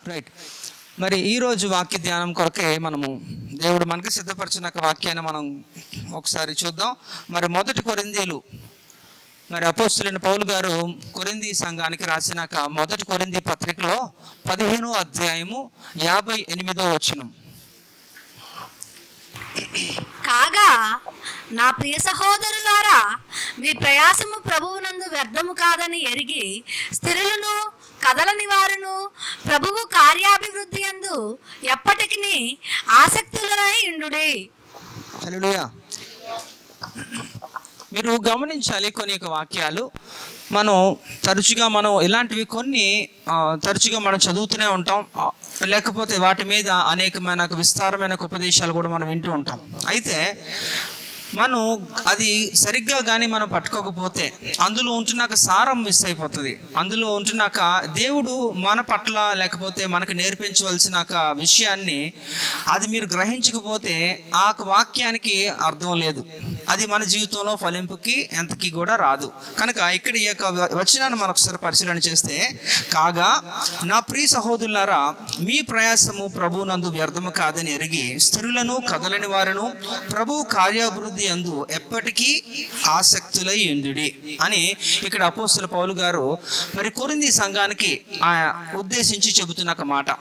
Right మరి ఈ రోజు వాక్య ధ్యానం కొరకే మనము దేవుడు మనకి సిద్ధపరిచిన ఒక వాక్యాన్ని మనం ఒకసారి చూద్దాం మరి మొదటి కొరిందీలు మరి అపోస్తులైన పౌలు గారు కొరింది సంఘానికి రాసినాక మొదటి కొరింది పత్రికలో పదిహేనో అధ్యాయము యాభై ఎనిమిదో వచనం కాగా నా ప్రియ సహోదరులారా మీ ప్రయాసము ప్రభువునందు వ్యర్థము కాదని ఎరిగి స్థిరులను కదలని వారును ప్రభువు కార్యాభివృద్ధి అందు ఎప్పటికీ ఆసక్తులై ఉండుడి హల్లెలూయా మీరు గమనించాలి కొన్ని యొక్క వాక్యాలు మనం తరచుగా మనం ఇలాంటివి కొన్ని ఆ, తరచుగా మనం చదువుతూనే ఉంటాం ఆ, లేకపోతే వాటి మీద అనేకమైన విస్తారమైన ఉపదేశాలు కూడా మనం వింటూ ఉంటాం అయితే మనం అది సరిగ్గా కానీ మనం పట్టుకోకపోతే అందులో ఉంటున్నాక సారం మిస్ అయిపోతుంది అందులో ఉంటున్నాక దేవుడు మన పట్ల లేకపోతే మనకు నేర్పించవలసిన ఒక విషయాన్ని అది మీరు గ్రహించకపోతే ఆ వాక్యానికి అర్థం లేదు అది మన జీవితంలో ఫలింపుకి ఎంతకి కూడా రాదు కనుక ఇక్కడ ఈ యొక్క వ- వచనాన్ని మనం ఒకసారి పరిశీలన చేస్తే కాగా నా ప్రియ సహోదరులారా మీ ప్రయాసము ప్రభువునందు వ్యర్థము కాదని ఎరిగి స్త్రీలను కదలని వారును ప్రభు కార్యాభివృద్ధి అందు ఎప్పటికీ ఆసక్తులై ఉండుడి అని ఇక్కడ అపోస్తుల పౌలు గారు మరి కొరింది సంఘానికి ఆ ఉద్దేశించి చెబుతున్న ఒక మాట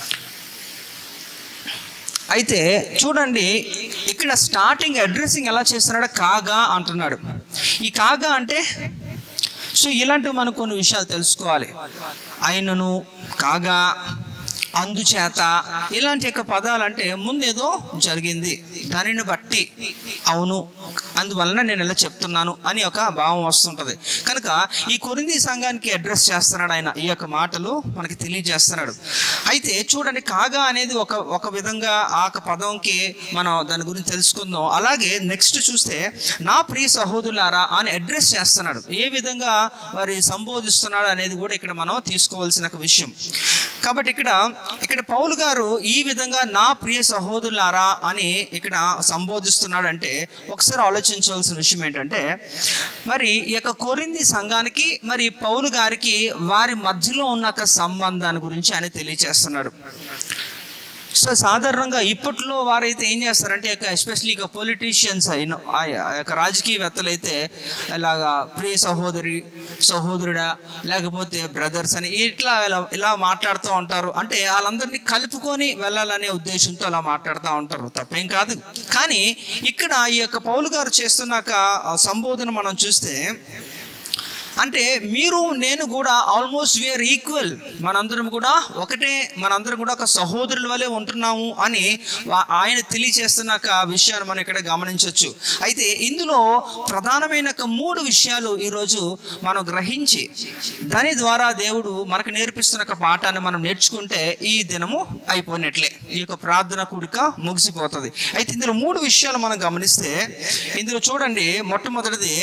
అయితే చూడండి ఇక్కడ స్టార్టింగ్ అడ్రస్సింగ్ ఎలా చేస్తున్నాడు కాగా అంటున్నాడు ఈ కాగా అంటే సో ఇలాంటివి మనం కొన్ని విషయాలు తెలుసుకోవాలి ఆయనను కాగా అందుచేత ఇలాంటి యొక్క పదాలు అంటే ముందేదో జరిగింది దానిని బట్టి అవును అందువలన నేను ఇలా చెప్తున్నాను అని ఒక భావం వస్తుంటది కనుక ఈ కొరింది సంఘానికి అడ్రస్ చేస్తున్నాడు ఆయన ఈ యొక్క మాటలు మనకి తెలియజేస్తున్నాడు అయితే చూడండి కాగా అనేది ఒక ఒక విధంగా ఆ యొక్క పదంకి మనం దాని గురించి తెలుసుకుందాం అలాగే నెక్స్ట్ చూస్తే నా ప్రియ సహోదరులారా అని అడ్రస్ చేస్తున్నాడు ఏ విధంగా వారి సంబోధిస్తున్నాడు అనేది కూడా ఇక్కడ మనం తీసుకోవాల్సిన ఒక విషయం కాబట్టి ఇక్కడ ఇక్కడ పౌలు గారు ఈ విధంగా నా ప్రియ సహోదరులారా అని ఇక్కడ సంబోధిస్తున్నాడు అంటే ఒకసారి ఆలోచించవలసిన విషయం ఏంటంటే మరి ఈ యొక్క కొరింది సంఘానికి మరి పౌలు గారికి వారి మధ్యలో ఉన్న ఒక సంబంధాన్ని గురించి ఆయన తెలియచేస్తున్నాడు సో సాధారణంగా ఇప్పట్లో వారైతే ఏం చేస్తారంటే ఇక ఎస్పెషలీ ఇక పొలిటీషియన్స్ అయిన ఆ యొక్క రాజకీయవేత్తలు అయితే ఇలాగా ప్రియ సహోదరి సహోదరుడా లేకపోతే బ్రదర్స్ అని ఇట్లా ఇలా ఇలా మాట్లాడుతూ ఉంటారు అంటే వాళ్ళందరినీ కలుపుకొని వెళ్ళాలనే ఉద్దేశంతో అలా మాట్లాడుతూ ఉంటారు తప్పేం కాదు కానీ ఇక్కడ ఈ యొక్క పౌలు గారు చేస్తున్నాక ఆ సంబోధన మనం చూస్తే అంటే మీరు నేను కూడా ఆల్మోస్ట్ వీఆర్ ఈక్వల్ మనందరం కూడా ఒకటే మనందరం కూడా ఒక సహోదరుల వలె ఉంటున్నాము అని వా- ఆయన తెలియచేస్తున్నాక విషయాన్ని మనం ఇక్కడ గమనించవచ్చు అయితే ఇందులో ప్రధానమైన ఒక మూడు విషయాలు ఈరోజు మనం గ్రహించి దాని ద్వారా దేవుడు మనకు నేర్పిస్తున్న ఒక పాఠాన్ని మనం నేర్చుకుంటే ఈ దినము అయిపోయినట్లే ఈ యొక్క ప్రార్థన కూడిక ముగిసిపోతుంది అయితే ఇందులో మూడు విషయాలు మనం గమనిస్తే ఇందులో చూడండి మొట్టమొదటిది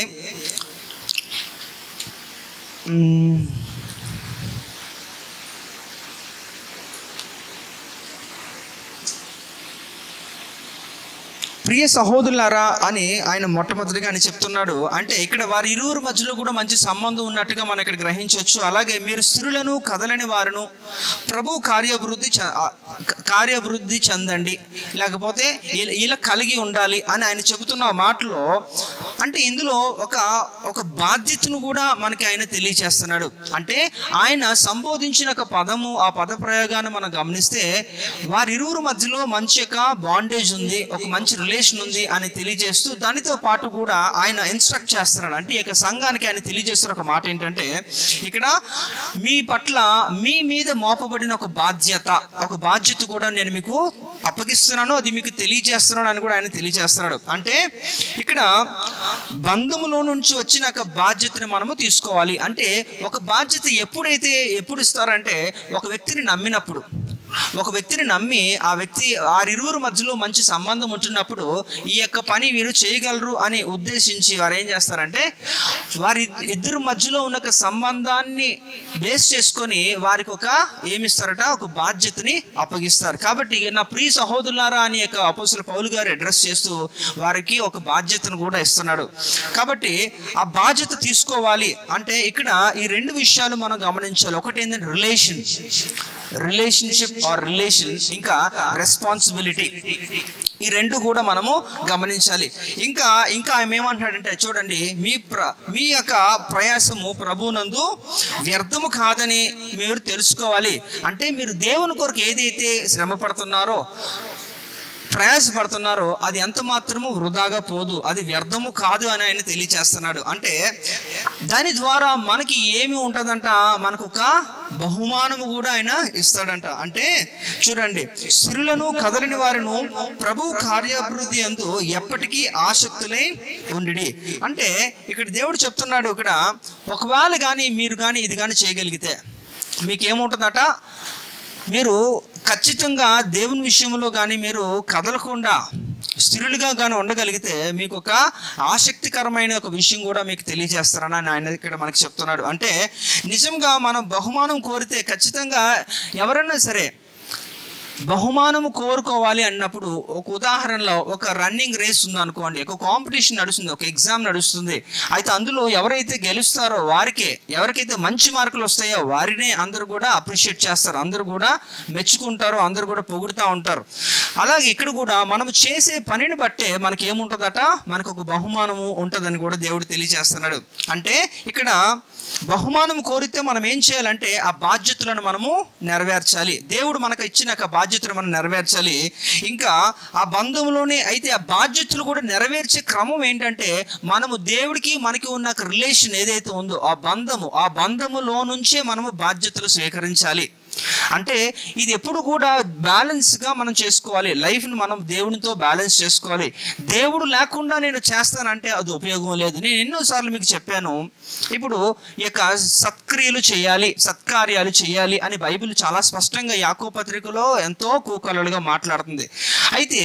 మ్మ్. ప్రియ సహోదరులారా అని ఆయన మొట్టమొదటిగా అని చెప్తున్నాడు అంటే ఇక్కడ వారి ఇరువురు మధ్యలో కూడా మంచి సంబంధం ఉన్నట్టుగా మనం ఇక్కడ గ్రహించవచ్చు అలాగే మీరు స్త్రీలను కదలని వారును ప్రభు కార్యాభివృద్ధి చ- ఆ, క- కార్యాభివృద్ధి చెందండి లేకపోతే ఇలా- ఇలా కలిగి ఉండాలి అని ఆయన చెబుతున్న మాటలో అంటే ఇందులో ఒక ఒక బాధ్యతను కూడా మనకి ఆయన తెలియచేస్తున్నాడు అంటే ఆయన సంబోధించిన ఒక పదము ఆ పద ప్రయోగాన్ని మనం గమనిస్తే వారిరువురు మధ్యలో మంచి యొక్క బాండేజ్ ఉంది ఒక మంచి రిలేషన్ ఉంది అని తెలియజేస్తూ దానితో పాటు కూడా ఆయన ఇన్స్ట్రక్ట్ చేస్తున్నాడు అంటే ఈ యొక్క సంఘానికి ఆయన తెలియజేస్తున్న ఒక మాట ఏంటంటే ఇక్కడ మీ పట్ల మీ మీద మోపబడిన ఒక బాధ్యత ఒక బాధ్యత కూడా నేను మీకు అప్పగిస్తున్నాను అది మీకు తెలియజేస్తున్నాను అని కూడా ఆయన తెలియజేస్తున్నాడు అంటే ఇక్కడ బంధములో నుంచి వచ్చిన ఒక బాధ్యతని మనము తీసుకోవాలి అంటే ఒక బాధ్యత ఎప్పుడైతే ఎప్పుడు ఇస్తారంటే ఒక వ్యక్తిని నమ్మినప్పుడు ఒక వ్యక్తిని నమ్మి ఆ వ్యక్తి వారిరువురు మధ్యలో మంచి సంబంధం ఉంటున్నప్పుడు ఈ యొక్క పని వీరు చేయగలరు అని ఉద్దేశించి వారు ఏం చేస్తారంటే వారి ఇద్దరు మధ్యలో ఉన్న ఒక సంబంధాన్ని బేస్ చేసుకొని వారికి ఒక ఏమిస్తారట ఒక బాధ్యతని అప్పగిస్తారు కాబట్టి నా ప్రియ సహోదరులారా అని యొక్క అపోసల పౌలు గారు అడ్రస్ చేస్తూ వారికి ఒక బాధ్యతను కూడా ఇస్తున్నాడు కాబట్టి ఆ బాధ్యత తీసుకోవాలి అంటే ఇక్కడ ఈ రెండు విషయాలు మనం గమనించాలి ఒకటి ఏంటంటే రిలేషన్ రిలేషన్షిప్ ఆర్ రిలేషన్ ఇంకా రెస్పాన్సిబిలిటీ ఈ రెండు కూడా మనము గమనించాలి ఇంకా ఇంకా ఆయన ఏమంటాడంటే చూడండి మీ ప్ర మీ యొక్క ప్రయాసము ప్రభునందు వ్యర్థము కాదని మీరు తెలుసుకోవాలి అంటే మీరు దేవుని కొరకు ఏదైతే శ్రమ పడుతున్నారో ప్రయాసపడుతున్నారో అది ఎంత మాత్రము వృధాగా పోదు అది వ్యర్థము కాదు అని ఆయన తెలియచేస్తున్నాడు అంటే దాని ద్వారా మనకి ఏమి ఉంటుందంట మనకు ఒక బహుమానము కూడా ఆయన ఇస్తాడంట అంటే చూడండి స్త్రీలను కదలని వారిను ప్రభు కార్యాభివృద్ధి అందు ఎప్పటికీ ఆసక్తులై ఉండి అంటే ఇక్కడ దేవుడు చెప్తున్నాడు ఇక్కడ ఒకవేళ కానీ మీరు కానీ ఇది కానీ చేయగలిగితే మీకేముంటుందట మీరు ఖచ్చితంగా దేవుని విషయంలో కానీ మీరు కదలకుండా స్థిరులుగా కానీ ఉండగలిగితే మీకు ఒక ఆసక్తికరమైన ఒక విషయం కూడా మీకు తెలియజేస్తారని ఆయన ఇక్కడ మనకి చెప్తున్నాడు అంటే నిజంగా మనం బహుమానం కోరితే ఖచ్చితంగా ఎవరైనా సరే బహుమానము కోరుకోవాలి అన్నప్పుడు ఒక ఉదాహరణలో ఒక రన్నింగ్ రేస్ ఉంది అనుకోండి ఒక కాంపిటీషన్ నడుస్తుంది ఒక ఎగ్జామ్ నడుస్తుంది అయితే అందులో ఎవరైతే గెలుస్తారో వారికే ఎవరికైతే మంచి మార్కులు వస్తాయో వారినే అందరూ కూడా అప్రిషియేట్ చేస్తారు అందరూ కూడా మెచ్చుకుంటారు అందరూ కూడా పొగుడుతూ ఉంటారు అలాగే ఇక్కడ కూడా మనం చేసే పనిని బట్టే మనకి ఏముంటుందట మనకు ఒక బహుమానము ఉంటుందని కూడా దేవుడు తెలియజేస్తున్నాడు అంటే ఇక్కడ బహుమానం కోరితే మనం ఏం చేయాలంటే ఆ బాధ్యతలను మనము నెరవేర్చాలి దేవుడు మనకు ఇచ్చిన ఒక బాధ్యతను మనం నెరవేర్చాలి ఇంకా ఆ బంధంలోనే అయితే ఆ బాధ్యతలు కూడా నెరవేర్చే క్రమం ఏంటంటే మనము దేవుడికి మనకి ఉన్న ఒక రిలేషన్ ఏదైతే ఉందో ఆ బంధము ఆ బంధములో నుంచే మనము బాధ్యతలు స్వీకరించాలి అంటే ఇది ఎప్పుడు కూడా బ్యాలెన్స్ గా మనం చేసుకోవాలి లైఫ్ ని మనం దేవునితో బ్యాలెన్స్ చేసుకోవాలి దేవుడు లేకుండా నేను చేస్తానంటే అది ఉపయోగం లేదు నేను ఎన్నోసార్లు మీకు చెప్పాను ఇప్పుడు ఈ యొక్క సత్క్రియలు చేయాలి సత్కార్యాలు చేయాలి అని బైబిల్ చాలా స్పష్టంగా యాకో పత్రికలో ఎంతో కూకలలుగా మాట్లాడుతుంది అయితే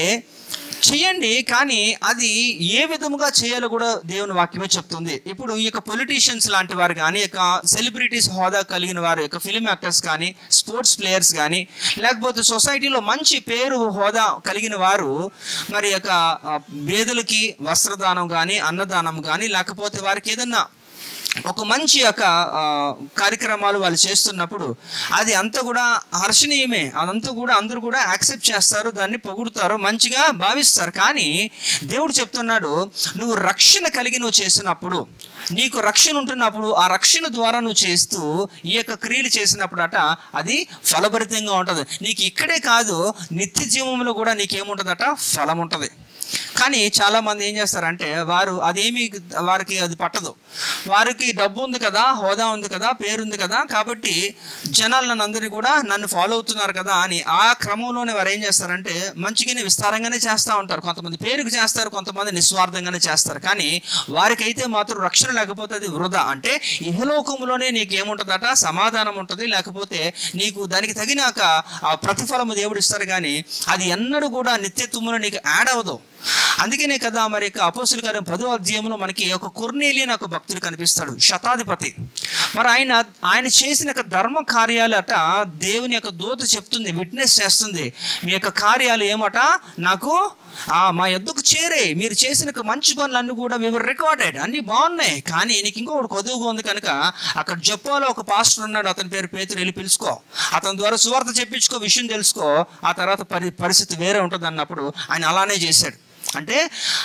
చేయండి కానీ అది ఏ విధముగా చేయాలో కూడా దేవుని వాక్యమే చెప్తుంది ఇప్పుడు ఈ యొక్క పొలిటీషియన్స్ లాంటి వారు కానీ ఈ యొక్క సెలబ్రిటీస్ హోదా కలిగిన వారు యొక్క ఫిలిం యాక్టర్స్ కానీ స్పోర్ట్స్ ప్లేయర్స్ కానీ లేకపోతే సొసైటీలో మంచి పేరు హోదా కలిగిన వారు మరి యొక్క ఆ, పేదలకి వస్త్రదానం కానీ అన్నదానం కానీ లేకపోతే వారికి ఏదన్నా ఒక మంచి యొక్క ఆ, కార్యక్రమాలు వాళ్ళు చేస్తున్నప్పుడు అది అంతా కూడా హర్షణీయమే అదంతా కూడా అందరూ కూడా యాక్సెప్ట్ చేస్తారు దాన్ని పొగుడుతారు మంచిగా భావిస్తారు కానీ దేవుడు చెప్తున్నాడు నువ్వు రక్షణ కలిగి నువ్వు చేసినప్పుడు నీకు రక్షణ ఉంటున్నప్పుడు ఆ రక్షణ ద్వారా నువ్వు చేస్తూ ఈ యొక్క క్రియలు చేసినప్పుడట అది ఫలభరితంగా ఉంటుంది నీకు ఇక్కడే కాదు నిత్య జీవంలో కూడా నీకేముంటుందట ఫలం ఉంటుంది కానీ చాలా మంది ఏం చేస్తారంటే వారు అదేమి వారికి అది పట్టదు వారికి డబ్బు ఉంది కదా హోదా ఉంది కదా పేరుంది కదా కాబట్టి జనాలు నన్ను అందరినీ కూడా నన్ను ఫాలో అవుతున్నారు కదా అని ఆ క్రమంలోనే వారు ఏం చేస్తారంటే మంచిగానే విస్తారంగానే చేస్తూ ఉంటారు కొంతమంది పేరుకు చేస్తారు కొంతమంది నిస్వార్థంగానే చేస్తారు కానీ వారికైతే మాత్రం రక్షణ లేకపోతే అది వృధా అంటే ఇహలోకములోనే నీకు ఏముంటుందట సమాధానం ఉంటుంది లేకపోతే నీకు దానికి తగినాక ఆ ప్రతిఫలము దేవుడు ఇస్తారు కానీ అది ఎన్నడూ కూడా నిత్యత్వములో నీకు యాడ్ అవ్వదు అందుకనే కదా మరి యొక్క అపోసుల గారి పదో అధ్యాయంలో మనకి ఒక కొర్నేలి అని ఒక భక్తుడు కనిపిస్తాడు శతాధిపతి మరి ఆయన ఆయన చేసిన యొక్క ధర్మ కార్యాలట దేవుని యొక్క దూత చెప్తుంది విట్నెస్ చేస్తుంది మీ యొక్క కార్యాలు ఏమట నాకు ఆ మా ఎద్దుకు చేరే మీరు చేసిన యొక్క మంచి పనులన్నీ కూడా మేము రికార్డెడ్ అన్ని బాగున్నాయి కానీ నీకు ఇంకొకటి కొదువుగా ఉంది కనుక అక్కడ జప్పాలో ఒక పాస్టర్ ఉన్నాడు అతని పేరు పేతురు వెళ్ళి పిలుచుకో అతని ద్వారా సువార్త చెప్పించుకో విషయం తెలుసుకో ఆ తర్వాత పరి పరిస్థితి వేరే ఉంటుంది అన్నప్పుడు ఆయన అలానే చేశాడు అంటే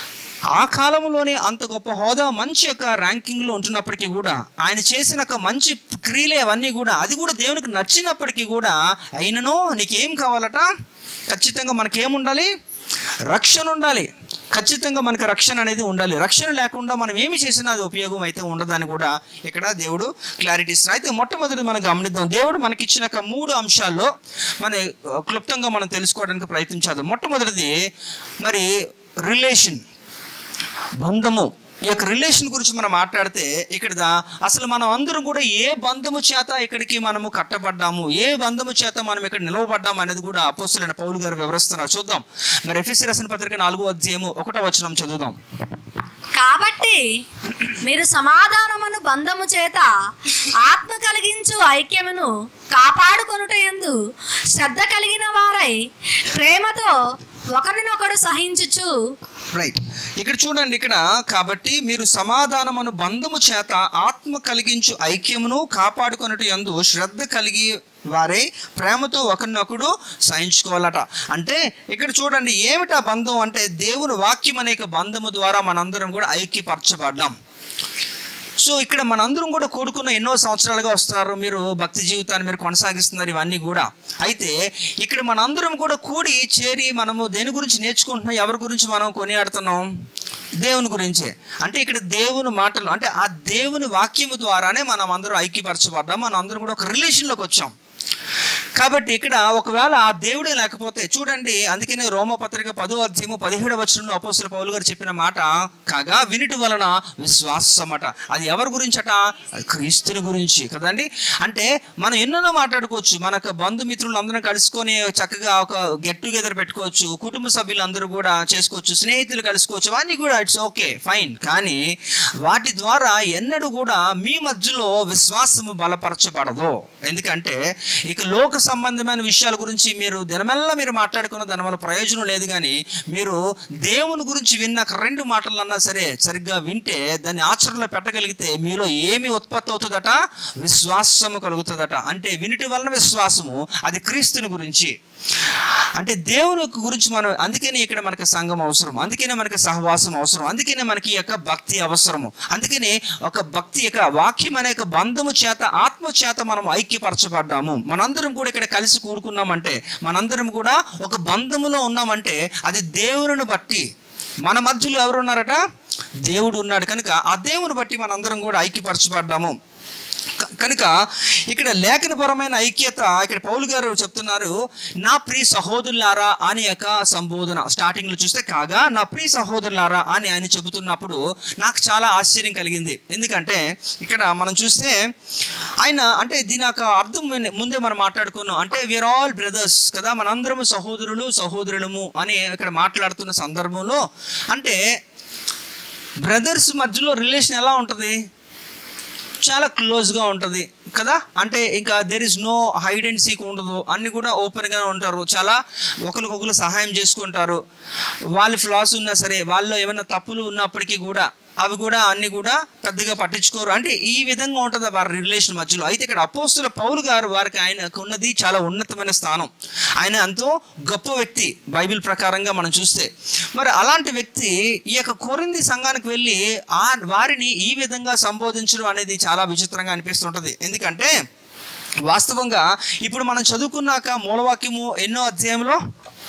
ఆ కాలంలోనే అంత గొప్ప హోదా మంచి యొక్క ర్యాంకింగ్లో ఉంటున్నప్పటికీ కూడా ఆయన చేసిన ఒక మంచి క్రియలే అవన్నీ కూడా అది కూడా దేవునికి నచ్చినప్పటికీ కూడా అయినను నీకేం కావాలట ఖచ్చితంగా మనకేముండాలి రక్షణ ఉండాలి ఖచ్చితంగా మనకు రక్షణ అనేది ఉండాలి రక్షణ లేకుండా మనం ఏమి చేసినా అది ఉపయోగం అయితే ఉండదని కూడా ఇక్కడ దేవుడు క్లారిటీ ఇస్తున్నారు అయితే మొట్టమొదటి మనం గమనిద్దాం దేవుడు మనకి ఇచ్చిన ఒక మూడు అంశాల్లో మన ఆ, క్లుప్తంగా మనం తెలుసుకోవడానికి ప్రయత్నించాలి మొట్టమొదటిది మరి రిలేషన్ బంధము ఈ యొక్క రిలేషన్ గురించి మనం మాట్లాడితే ఇక్కడ దా- అసలు మనం అందరం కూడా ఏ బంధము చేత ఇక్కడికి మనము కట్టబడ్డాము ఏ బంధము చేత మనం ఇక్కడ నిలవబడ్డాము అనేది కూడా అపోస్తులైన పౌలు గారు వివరిస్తున్నారు చూద్దాం మరి ఎఫ్ఎస్సి రాసిన పత్రిక నాలుగో అధ్యాయము ఒకటో వచనం చదువుదాం కాబట్టి మీరు సమాధానమును బంధము చేత ఆత్మ కలిగించు ఐక్యమును కాపాడుకొనుట యందు శ్రద్ధ కలిగిన వారై ప్రేమతో ఒకరినొకడు సహించుచు రైట్ ఇక్కడ చూడండి ఇక్కడ కాబట్టి మీరు సమాధానమును బంధము చేత ఆత్మ కలిగించు ఐక్యమును కాపాడుకొనట యందు శ్రద్ధ కలిగి వారే ప్రేమతో ఒకరినొకడు సహించుకోవాలట అంటే ఇక్కడ చూడండి ఏమిటా బంధం అంటే దేవుని వాక్యం అనే ఒక బంధము ద్వారా మనందరం కూడా ఐక్యపరచబడ్డాం సో ఇక్కడ మనందరం కూడా కూడుకున్న ఎన్నో సంవత్సరాలుగా వస్తున్నారు మీరు భక్తి జీవితాన్ని మీరు కొనసాగిస్తున్నారు ఇవన్నీ కూడా అయితే ఇక్కడ మనందరం కూడా కూడి చేరి మనము దేని గురించి నేర్చుకుంటున్నాం ఎవరి గురించి మనం కొనియాడుతున్నాం దేవుని గురించే అంటే ఇక్కడ దేవుని మాటలు అంటే ఆ దేవుని వాక్యము ద్వారానే మనం అందరం ఐక్యపరచబడ్డాం మనం అందరం కూడా ఒక రిలేషన్లోకి వచ్చాం కాబట్టి ఇక్కడ ఒకవేళ ఆ దేవుడే లేకపోతే చూడండి అందుకనే రోమపత్రిక పదో అధ్యాయము పదిహేడు వచనంలో అపోస్తుల పౌలు గారు చెప్పిన మాట కాగా వినుటి వలన విశ్వాసం అట అది ఎవరి గురించట అది క్రీస్తుని గురించి కదండి అంటే మనం ఎన్నెన్నో మాట్లాడుకోవచ్చు మనకు బంధుమిత్రులు అందరం కలుసుకొని చక్కగా ఒక గెట్ టుగెదర్ పెట్టుకోవచ్చు కుటుంబ సభ్యులు అందరూ కూడా చేసుకోవచ్చు స్నేహితులు కలుసుకోవచ్చు అవన్నీ కూడా ఇట్స్ ఓకే ఫైన్ కానీ వాటి ద్వారా ఎన్నడూ కూడా మీ మధ్యలో విశ్వాసము బలపరచబడదు ఎందుకంటే ఇక లోక సంబంధమైన విషయాల గురించి మీరు దినమెల్లా మీరు మాట్లాడుకున్న దాని వల్ల ప్రయోజనం లేదు కానీ మీరు దేవుని గురించి విన్న ఒక రెండు మాటలన్నా సరే సరిగ్గా వింటే దాన్ని ఆచరణలో పెట్టగలిగితే మీలో ఏమి ఉత్పత్తి అవుతుందట విశ్వాసము కలుగుతుందట అంటే వినుటి వలన విశ్వాసము అది క్రీస్తుని గురించి అంటే దేవుని యొక్క గురించి మనం అందుకనే ఇక్కడ మనకి సంఘం అవసరం అందుకనే మనకి సహవాసం అవసరం అందుకనే మనకి ఈ యొక్క భక్తి అవసరము అందుకనే ఒక భక్తి యొక్క వాక్యం అనే యొక్క బంధము చేత ఆత్మ చేత మనం ఐక్యపరచబడ్డాము మనందరం కూడా ఇక్కడ కలిసి కూడుకున్నామంటే మనందరం కూడా ఒక బంధములో ఉన్నామంటే అది దేవుని బట్టి మన మధ్యలో ఎవరు ఉన్నారట దేవుడు ఉన్నాడు కనుక ఆ దేవుని బట్టి మనందరం కూడా ఐక్యపరచబడ్డాము క- కనుక ఇక్కడ లేఖనపరమైన ఐక్యత ఇక్కడ పౌలు గారు చెప్తున్నారు నా ప్రియ సహోదరులారా అని యొక్క సంబోధన స్టార్టింగ్ లో చూస్తే కాగా నా ప్రియ సహోదరులారా అని ఆయన చెబుతున్నప్పుడు నాకు చాలా ఆశ్చర్యం కలిగింది ఎందుకంటే ఇక్కడ మనం చూస్తే ఆయన అంటే దీని యొక్క అర్థం ముందే- ముందే మనం మాట్లాడుకున్నాం అంటే వీఆర్ ఆల్ బ్రదర్స్ కదా మనందరము సహోదరులు సహోదరులము అని ఇక్కడ మాట్లాడుతున్న సందర్భంలో అంటే బ్రదర్స్ మధ్యలో రిలేషన్ ఎలా ఉంటుంది చాలా క్లోజ్గా ఉంటుంది కదా అంటే ఇంకా there is no hide and seek ఉండదు అన్ని కూడా ఓపెన్గా ఉంటారు చాలా ఒకరికొకరు సహాయం చేసుకుంటారు వాళ్ళ ఫ్లాస్ ఉన్నా సరే వాళ్ళలో ఏమైనా తప్పులు ఉన్నప్పటికీ కూడా అవి కూడా అన్ని కూడా పెద్దగా పట్టించుకోరు అంటే ఈ విధంగా ఉంటుంది వారి రిలేషన్ మధ్యలో అయితే ఇక్కడ అపోస్తుల పౌలు గారు వారికి ఆయనకు ఉన్నది చాలా ఉన్నతమైన స్థానం ఆయన ఎంతో గొప్ప వ్యక్తి బైబిల్ ప్రకారంగా మనం చూస్తే మరి అలాంటి వ్యక్తి ఈ యొక్క కొరింది సంఘానికి వెళ్ళి ఆ వారిని ఈ విధంగా సంబోధించడం అనేది చాలా విచిత్రంగా అనిపిస్తుంటది ఎందుకంటే వాస్తవంగా ఇప్పుడు మనం చదువుకున్నాక మూలవాక్యము ఎన్నో అధ్యాయంలో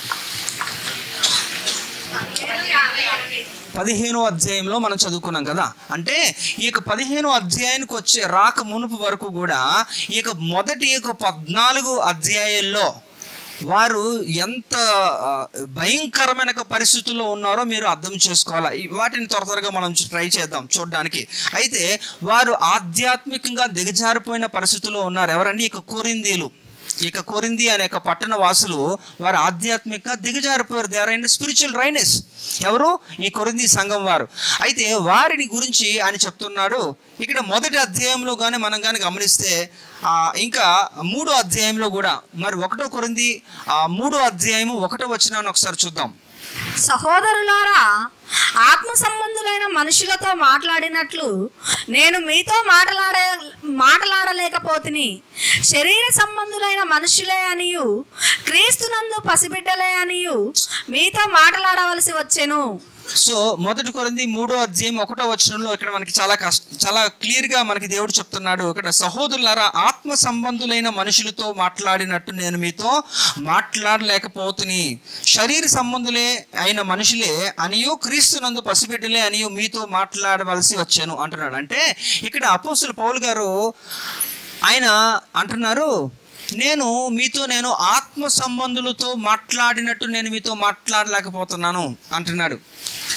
పదిహేనో అధ్యాయంలో మనం చదువుకున్నాం కదా అంటే ఈ యొక్క పదిహేనో అధ్యాయానికి వచ్చే రాక మునుపు వరకు కూడా ఈ యొక్క మొదటి యొక్క పద్నాలుగు అధ్యాయాల్లో వారు ఎంత ఆ, భయంకరమైన ఒక పరిస్థితుల్లో ఉన్నారో మీరు అర్థం చేసుకోవాలి ఈ- వాటిని త్వర త్వరగా మనం ట్రై చేద్దాం చూడడానికి అయితే వారు ఆధ్యాత్మికంగా దిగజారిపోయిన పరిస్థితుల్లో ఉన్నారు ఎవరండి ఇక కోరిందీలు ఇక కొరింది అనే ఒక పట్టణ వాసులు వారు ఆధ్యాత్మిక దిగజారిపోయారు they are in spiritual dryness ఎవరు ఈ కొరింది సంఘం వారు అయితే వారిని గురించి ఆయన చెప్తున్నాడు ఇక్కడ మొదటి అధ్యాయంలో కానీ మనం కానీ గమనిస్తే ఆ, ఇంకా మూడో అధ్యాయంలో కూడా మరి ఒకటో కొరింది ఆ మూడో అధ్యాయము ఒకటో వచ్చినాన్ని ఒకసారి చూద్దాం సహోదరులారా ఆత్మ సంబంధులైన మనుషులతో మాట్లాడినట్లు నేను మీతో మాట్లాడే మాట్లాడలేకపోతిని శరీర సంబంధులైన మనుషులే అనియు క్రీస్తునందు పసిబిడ్డలే అనియు మీతో మాట్లాడవలసి వచ్చెను సో మొదటి కొరింది మూడో అధ్యాయం ఒకటో వచనంలో ఇక్కడ మనకి చాలా కష్ట చాలా క్లియర్ గా మనకి దేవుడు చెప్తున్నాడు ఇక్కడ సహోదరులారా ఆత్మ సంబంధులైన మనుషులతో మాట్లాడినట్టు నేను మీతో మాట్లాడలేకపోతుని శరీర సంబంధులే అయిన మనుషులే అనియు క్రీస్తునందు పసిబిడ్డలే అనియు మీతో మాట్లాడవలసి వచ్చాను అంటున్నాడు అంటే ఇక్కడ అపోస్తుల పౌలు గారు ఆయన అంటున్నారు నేను మీతో నేను ఆత్మ సంబంధులతో మాట్లాడినట్టు నేను మీతో మాట్లాడలేకపోతున్నాను అంటున్నాడు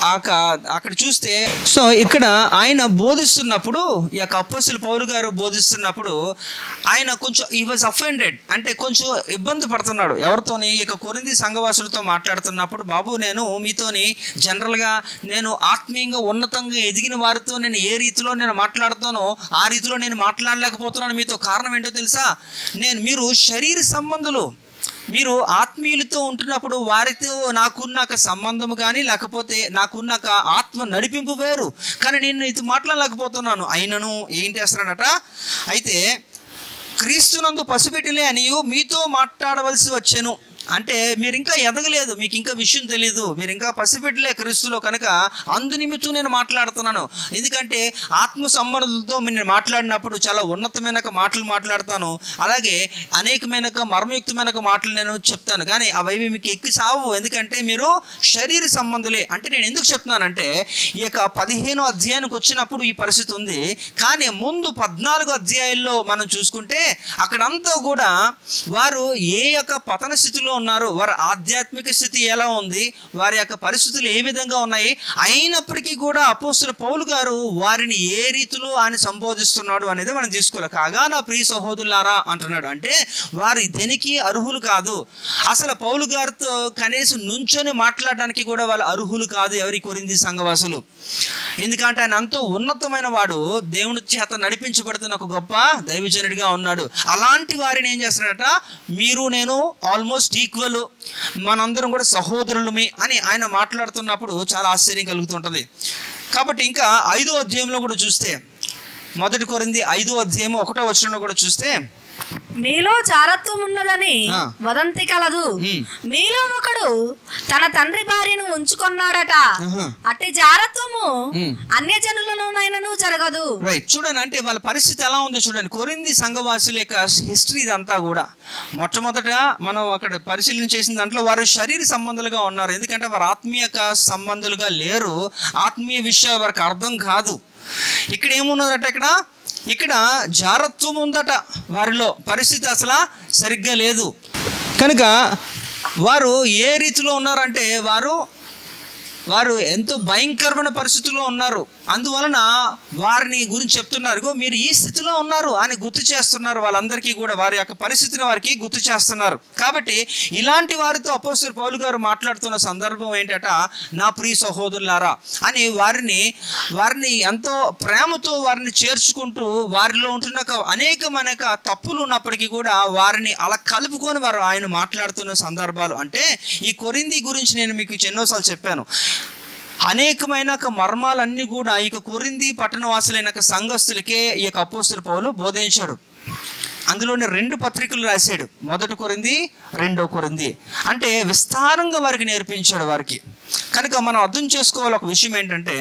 ఆక- అక్కడ చూస్తే సో ఇక్కడ ఆయన బోధిస్తున్నప్పుడు ఈ యొక్క అప్పసులు పౌలు గారు బోధిస్తున్నప్పుడు ఆయన కొంచెం ఈ వాజ్ అఫెండెడ్ అంటే కొంచెం ఇబ్బంది పడుతున్నాడు ఎవరితోని ఈ యొక్క కొరింది సంఘవాసులతో మాట్లాడుతున్నప్పుడు బాబు నేను మీతోని జనరల్గా నేను ఆత్మీయంగా ఉన్నతంగా ఎదిగిన వారితో నేను ఏ రీతిలో నేను మాట్లాడుతానో ఆ రీతిలో నేను మాట్లాడలేకపోతున్నాను మీతో కారణం ఏంటో తెలుసా నేను మీరు శరీర సంబంధులు మీరు ఆత్మీయులతో ఉంటున్నప్పుడు వారితో నాకున్న ఒక సంబంధం కానీ లేకపోతే నాకున్న ఒక ఆత్మ నడిపింపు వేరు కానీ నేను ఇది మాట్లాడలేకపోతున్నాను అయినను ఏం చేస్తున్నాడట అయితే క్రీస్తునందు పసిపెట్టిలే అని మీతో మాట్లాడవలసి వచ్చాను అంటే మీరు ఇంకా ఎదగలేదు మీకు ఇంకా విషయం తెలియదు మీరు ఇంకా పసిపెట్టలే క్రీస్తులో కనుక అందు నిమిత్తం నేను మాట్లాడుతున్నాను ఎందుకంటే ఆత్మ సంబంధులతో నేను మాట్లాడినప్పుడు చాలా ఉన్నతమైన ఒక మాటలు మాట్లాడతాను అలాగే అనేకమైన ఒక మర్మయుక్తమైన ఒక మాటలు నేను చెప్తాను కానీ అవి మీకు ఎక్కి సావు ఎందుకంటే మీరు శరీర సంబంధులే అంటే నేను ఎందుకు చెప్తున్నానంటే ఈ యొక్క పదిహేను అధ్యాయానికి వచ్చినప్పుడు ఈ పరిస్థితి ఉంది కానీ ముందు పద్నాలుగు అధ్యాయాల్లో మనం చూసుకుంటే అక్కడంతా కూడా వారు ఏ యొక్క పతన స్థితిలో ఉన్నారు వారి ఆధ్యాత్మిక స్థితి ఎలా ఉంది వారి యొక్క పరిస్థితులు ఏ విధంగా ఉన్నాయి అయినప్పటికీ కూడా అపోస్తుల పౌలు గారు వారిని ఏ రీతిలో ఆయన సంబోధిస్తున్నాడు అనేది మనం తీసుకోవాలి కాగా నా ప్రియ సహోదరులారా అంటున్నాడు అంటే వారు దేనికి అర్హులు కాదు అసలు పౌలు గారితో కనీసం నుంచొని మాట్లాడడానికి కూడా వాళ్ళు అర్హులు కాదు ఎవరి కొరింది సంఘవాసులు ఎందుకంటే ఆయన అంతో ఉన్నతమైన వాడు దేవుని చేత నడిపించబడుతున్న ఒక గొప్ప దైవజనుడిగా ఉన్నాడు అలాంటి వారిని ఏం చేస్తున్నాడట మీరు నేను ఆల్మోస్ట్ ఈక్వల్ మనందరం కూడా సహోదరులమే అని ఆయన మాట్లాడుతున్నప్పుడు చాలా ఆశ్చర్యం కలుగుతుంటది కాబట్టి ఇంకా ఐదో అధ్యాయంలో కూడా చూస్తే మొదటి కొరింది ఐదో అధ్యాయం ఒకటో వచనంలో కూడా చూస్తే మీలో చారత్వం ఉన్నదని ఆ. వదంతి కలదు ఉమ్. మీలో ఒకడు తన తండ్రి భార్యను ఉంచుకున్నాడట ఆహా. అట్టి జారత్వము ఉమ్. అన్య జనులలోనైనను జరగదు రైట్ చూడండి అంటే వాళ్ళ పరిస్థితి ఎలా ఉందో చూడండి కొరింది సంఘవాసుల యొక్క హిస్టరీ ఇదంతా కూడా మొట్టమొదట మనం అక్కడ పరిశీలన చేసిన దాంట్లో వారు శరీర సంబంధాలుగా ఉన్నారు ఎందుకంటే వారు ఆత్మీయ సంబంధులుగా లేరు ఆత్మీయ విషయాలు వారికి అర్థం కాదు ఇక్కడ ఏమున్నదట ఇక్కడ ఇక్కడ జారత్వం ఉందట వారిలో పరిస్థితి అసలు సరిగ్గా లేదు కనుక వారు ఏ రీతిలో ఉన్నారంటే వారు వారు ఎంతో భయంకరమైన పరిస్థితుల్లో ఉన్నారు అందువలన వారిని గురించి చెప్తున్నారు "ఇగో మీరు ఈ స్థితిలో ఉన్నారు అని గుర్తు చేస్తున్నారు వాళ్ళందరికీ కూడా వారి యొక్క పరిస్థితిని వారికి గుర్తు చేస్తున్నారు కాబట్టి ఇలాంటి వారితో అపోస్తలు పౌలు గారు మాట్లాడుతున్న సందర్భం ఏంటట నా ప్రియ సహోదరులారా అని వారిని వారిని ఎంతో ప్రేమతో వారిని చేర్చుకుంటూ వారిలో ఉంటున్న ఒక అనేకమైన ఒక తప్పులు ఉన్నప్పటికీ కూడా వారిని అలా కలుపుకొని వారు ఆయన మాట్లాడుతున్న సందర్భాలు అంటే ఈ కొరింది గురించి నేను మీకు ఎన్నోసార్లు చెప్పాను అనేకమైన ఒక మర్మాలన్నీ కూడా ఈ యొక్క కొరింది పట్టణవాసులైన ఒక సంఘస్థులకే ఈ యొక్క అపోస్తుల పౌలు బోధించాడు అందులోని రెండు పత్రికలు రాశాడు మొదటి కొరింది రెండో కొరింది అంటే విస్తారంగా వారికి నేర్పించాడు వారికి కనుక మనం అర్థం చేసుకోవాలి ఒక విషయం ఏంటంటే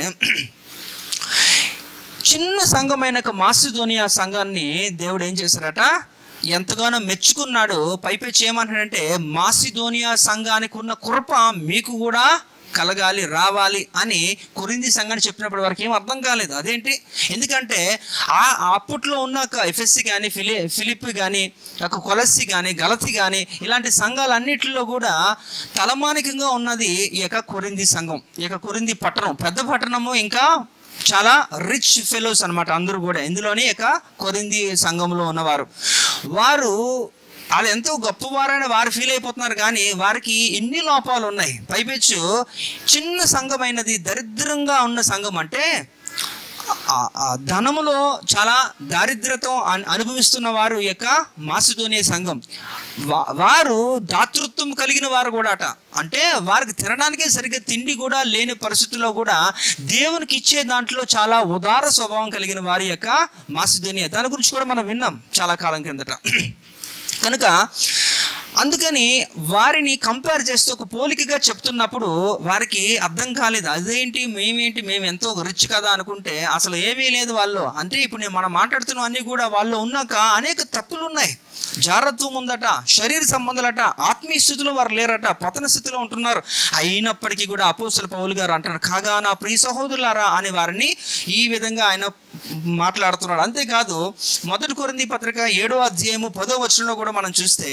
చిన్న సంఘమైన ఒక మాసిధోనియా సంఘాన్ని దేవుడు ఏం చేశారట ఎంతగానో మెచ్చుకున్నాడు పైపెచ్చి ఏమంటాడంటే మాసిధోనియా సంఘానికి ఉన్న కృప మీకు కూడా కలగాలి రావాలి అని కొరింది సంఘాన్ని చెప్పినప్పుడు వారికి ఏం అర్థం కాలేదు అదేంటి ఎందుకంటే ఆ ఆ అప్పట్లో ఉన్న ఒక ఎఫ్ఎస్సి కానీ ఫిలి ఫిలిప్ కానీ ఒక కొలస్సి కానీ గలతి కానీ ఇలాంటి సంఘాలన్నిటిలో కూడా తలమానికంగా ఉన్నది ఈ యొక్క కొరింది సంఘం ఈ యొక్క కొరింది పట్టణం పెద్ద పట్టణము ఇంకా చాలా రిచ్ ఫెలోస్ అన్నమాట అందరూ కూడా ఇందులోని ఇక కొరింది సంఘంలో ఉన్నవారు వారు వాళ్ళు ఎంతో గొప్పవారని వారు ఫీల్ అయిపోతున్నారు కానీ వారికి ఎన్ని లోపాలు ఉన్నాయి పైపెచ్చు చిన్న సంఘమైనది దరిద్రంగా ఉన్న సంఘం అంటే ఆ- ఆ ధనములో చాలా దారిద్రత అన్- అనుభవిస్తున్న వారు ఈ యొక్క మాసిధోనియ సంఘం వా- వారు దాతృత్వం కలిగిన వారు కూడా అట అంటే వారికి తినడానికే సరిగ్గా తిండి కూడా లేని పరిస్థితుల్లో కూడా దేవునికి ఇచ్చే దాంట్లో చాలా ఉదార స్వభావం కలిగిన వారి యొక్క మాసిధోనియ దాని గురించి కూడా మనం విన్నాం చాలా కాలం కిందట కనుక అందుకని వారిని కంపేర్ చేస్తూ ఒక పోలికగా చెప్తున్నప్పుడు వారికి అర్థం కాలేదు అదేంటి మేమేంటి మేము ఎంతో రిచ్ కదా అనుకుంటే అసలు ఏమీ లేదు వాళ్ళు అంటే ఇప్పుడు నేను మనం మాట్లాడుతున్న అన్ని కూడా వాళ్ళు ఉన్నాక అనేక తప్పులు ఉన్నాయి జారత్వం ఉందట శరీర సంబంధాలట ఆత్మీయ స్థితిలో వారు లేరట పతన స్థితిలో ఉంటున్నారు అయినప్పటికీ కూడా అపోస్తుల పౌలు గారు అంటారు కాగా నా ప్రియ సహోదరులారా అని వారిని ఈ విధంగా ఆయన మాట్లాడుతున్నాడు అంతేకాదు మొదటి కొరింది పత్రిక ఏడో అధ్యాయము పదో వచనంలో కూడా మనం చూస్తే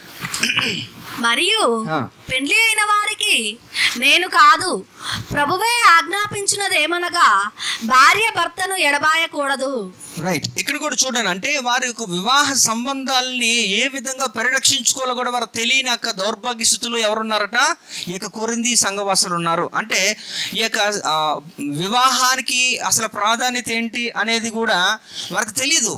మరియు ఆ. పెండ్లి అయిన వారికి నేను కాదు ప్రభువే ఆజ్ఞాపించినదేమనగా భార్య భర్తను ఎడబాయకూడదు రైట్ ఇక్కడ కూడా చూడండి అంటే వారి యొక్క వివాహ సంబంధాలని ఏ విధంగా పరిరక్షించుకోవాలో కూడా వారు తెలియని యొక్క దౌర్భాగ్య స్థితిలో ఎవరున్నారట ఈ యొక్క కొరింది సంఘవాసులు ఉన్నారు అంటే ఈ యొక్క ఆ, వివాహానికి అసలు ప్రాధాన్యత ఏంటి అనేది కూడా వారికి తెలియదు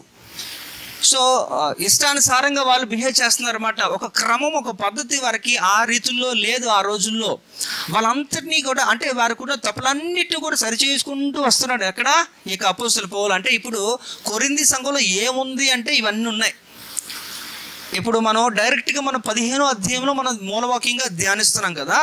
సో ఆ, ఇష్టానుసారంగా వాళ్ళు బిహేవ్ చేస్తున్నారు అనమాట ఒక క్రమం ఒక పద్ధతి వారికి ఆ రీతుల్లో లేదు ఆ రోజుల్లో వాళ్ళంతటినీ కూడా అంటే వారికి కూడా తప్పులన్నిటిని కూడా సరిచేసుకుంటూ వస్తున్నాడు ఎక్కడ ఇక అపోస్తుల పౌలు అంటే ఇప్పుడు కొరింది సంఘంలో ఏముంది అంటే ఇవన్నీ ఉన్నాయి ఇప్పుడు మనం డైరెక్ట్గా మనం పదిహేనో అధ్యాయంలో మనం మూలవాక్యంగా ధ్యానిస్తున్నాం కదా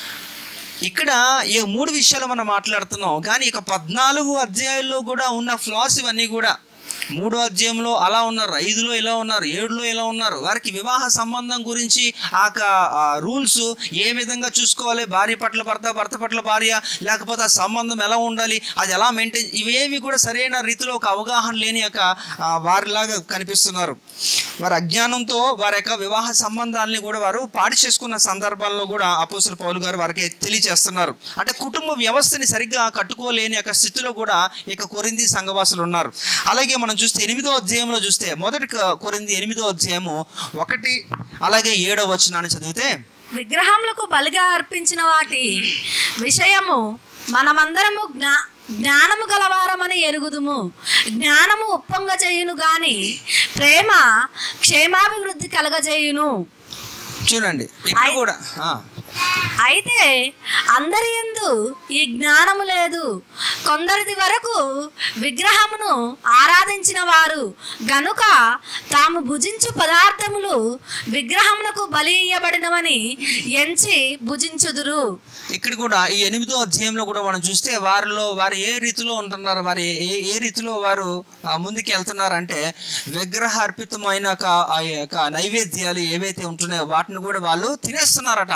ఇక్కడ ఈ మూడు విషయాలు మనం మాట్లాడుతున్నాం కానీ ఇక పద్నాలుగు అధ్యాయాల్లో కూడా ఉన్న ఫ్లాస్ ఇవన్నీ కూడా మూడో అధ్యాయంలో అలా ఉన్నారు ఐదులో ఇలా ఉన్నారు ఏడులో ఇలా ఉన్నారు వారికి వివాహ సంబంధం గురించి ఆ రూల్స్ ఏ విధంగా చూసుకోవాలి భార్య పట్ల భర్త భర్త పట్ల భార్య లేకపోతే ఆ సంబంధం ఎలా ఉండాలి అది ఎలా మెయింటైన్ ఇవేవి కూడా సరైన రీతిలో ఒక అవగాహన లేని యొక్క ఆ, వారిలాగా కనిపిస్తున్నారు వారి అజ్ఞానంతో వారి యొక్క వివాహ సంబంధాలని కూడా వారు పాడి చేసుకున్న సందర్భాల్లో కూడా అపోసుల పౌలు గారు వారికి తెలియచేస్తున్నారు అంటే కుటుంబ వ్యవస్థని సరిగ్గా కట్టుకోలేని యొక్క స్థితిలో కూడా ఇక కొరింది సంఘవాసులు ఉన్నారు అలాగే మనం చూస్తే ఎనిమిదో అధ్యాయంలో చూస్తే మొదటి క- కొరింది ఎనిమిదో అధ్యాయము ఒకటి అలాగే ఏడో వచనాన్ని చదివితే విగ్రహములకు బలిగా అర్పించిన వాటి విషయము మనమందరము జ్ఞా జ్ఞానము గలవారమని ఎరుగుదుము జ్ఞానము ఉప్పొంగ చేయును గాని ప్రేమ క్షేమాభివృద్ధి కలగజేయును చూడండి ఇక్కడ కూడా ఆ, అయితే అందరి యందు ఈ జ్ఞానము లేదు కొందరిది వరకు విగ్రహమును ఆరాధించిన వారు గనుక తాము భుజించు పదార్థములు విగ్రహమునకు బలి ఇయ్యబడినవని ఎంచి భుజించుదురు ఇక్కడ కూడా ఈ ఎనిమిదో అధ్యాయంలో కూడా మనం చూస్తే వారిలో వారు ఏ రీతిలో ఉంటున్నారు వారు ఏ ఏ రీతిలో వారు ఆ, ముందుకు వెళ్తున్నారు అంటే విగ్రహ అర్పితమైన ఒక ఆ యొక్క నైవేద్యాలు ఏవైతే ఉంటున్నాయో వాటిని కూడా వాళ్ళు తినేస్తున్నారట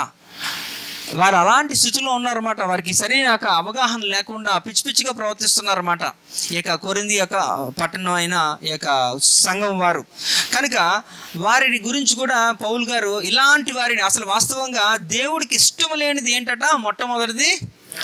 వారు అలాంటి స్థితిలో ఉన్నారన్నమాట వారికి సరైన యొక్క అవగాహన లేకుండా పిచ్చి పిచ్చిగా ప్రవర్తిస్తున్నారన్నమాట ఈ యొక్క కొరింది యొక్క పట్టణం అయిన ఈ యొక్క సంఘం వారు కనుక వారిని గురించి కూడా పౌల్ గారు ఇలాంటి వారిని అసలు వాస్తవంగా దేవుడికి ఇష్టం లేనిది ఏంటట మొట్టమొదటిది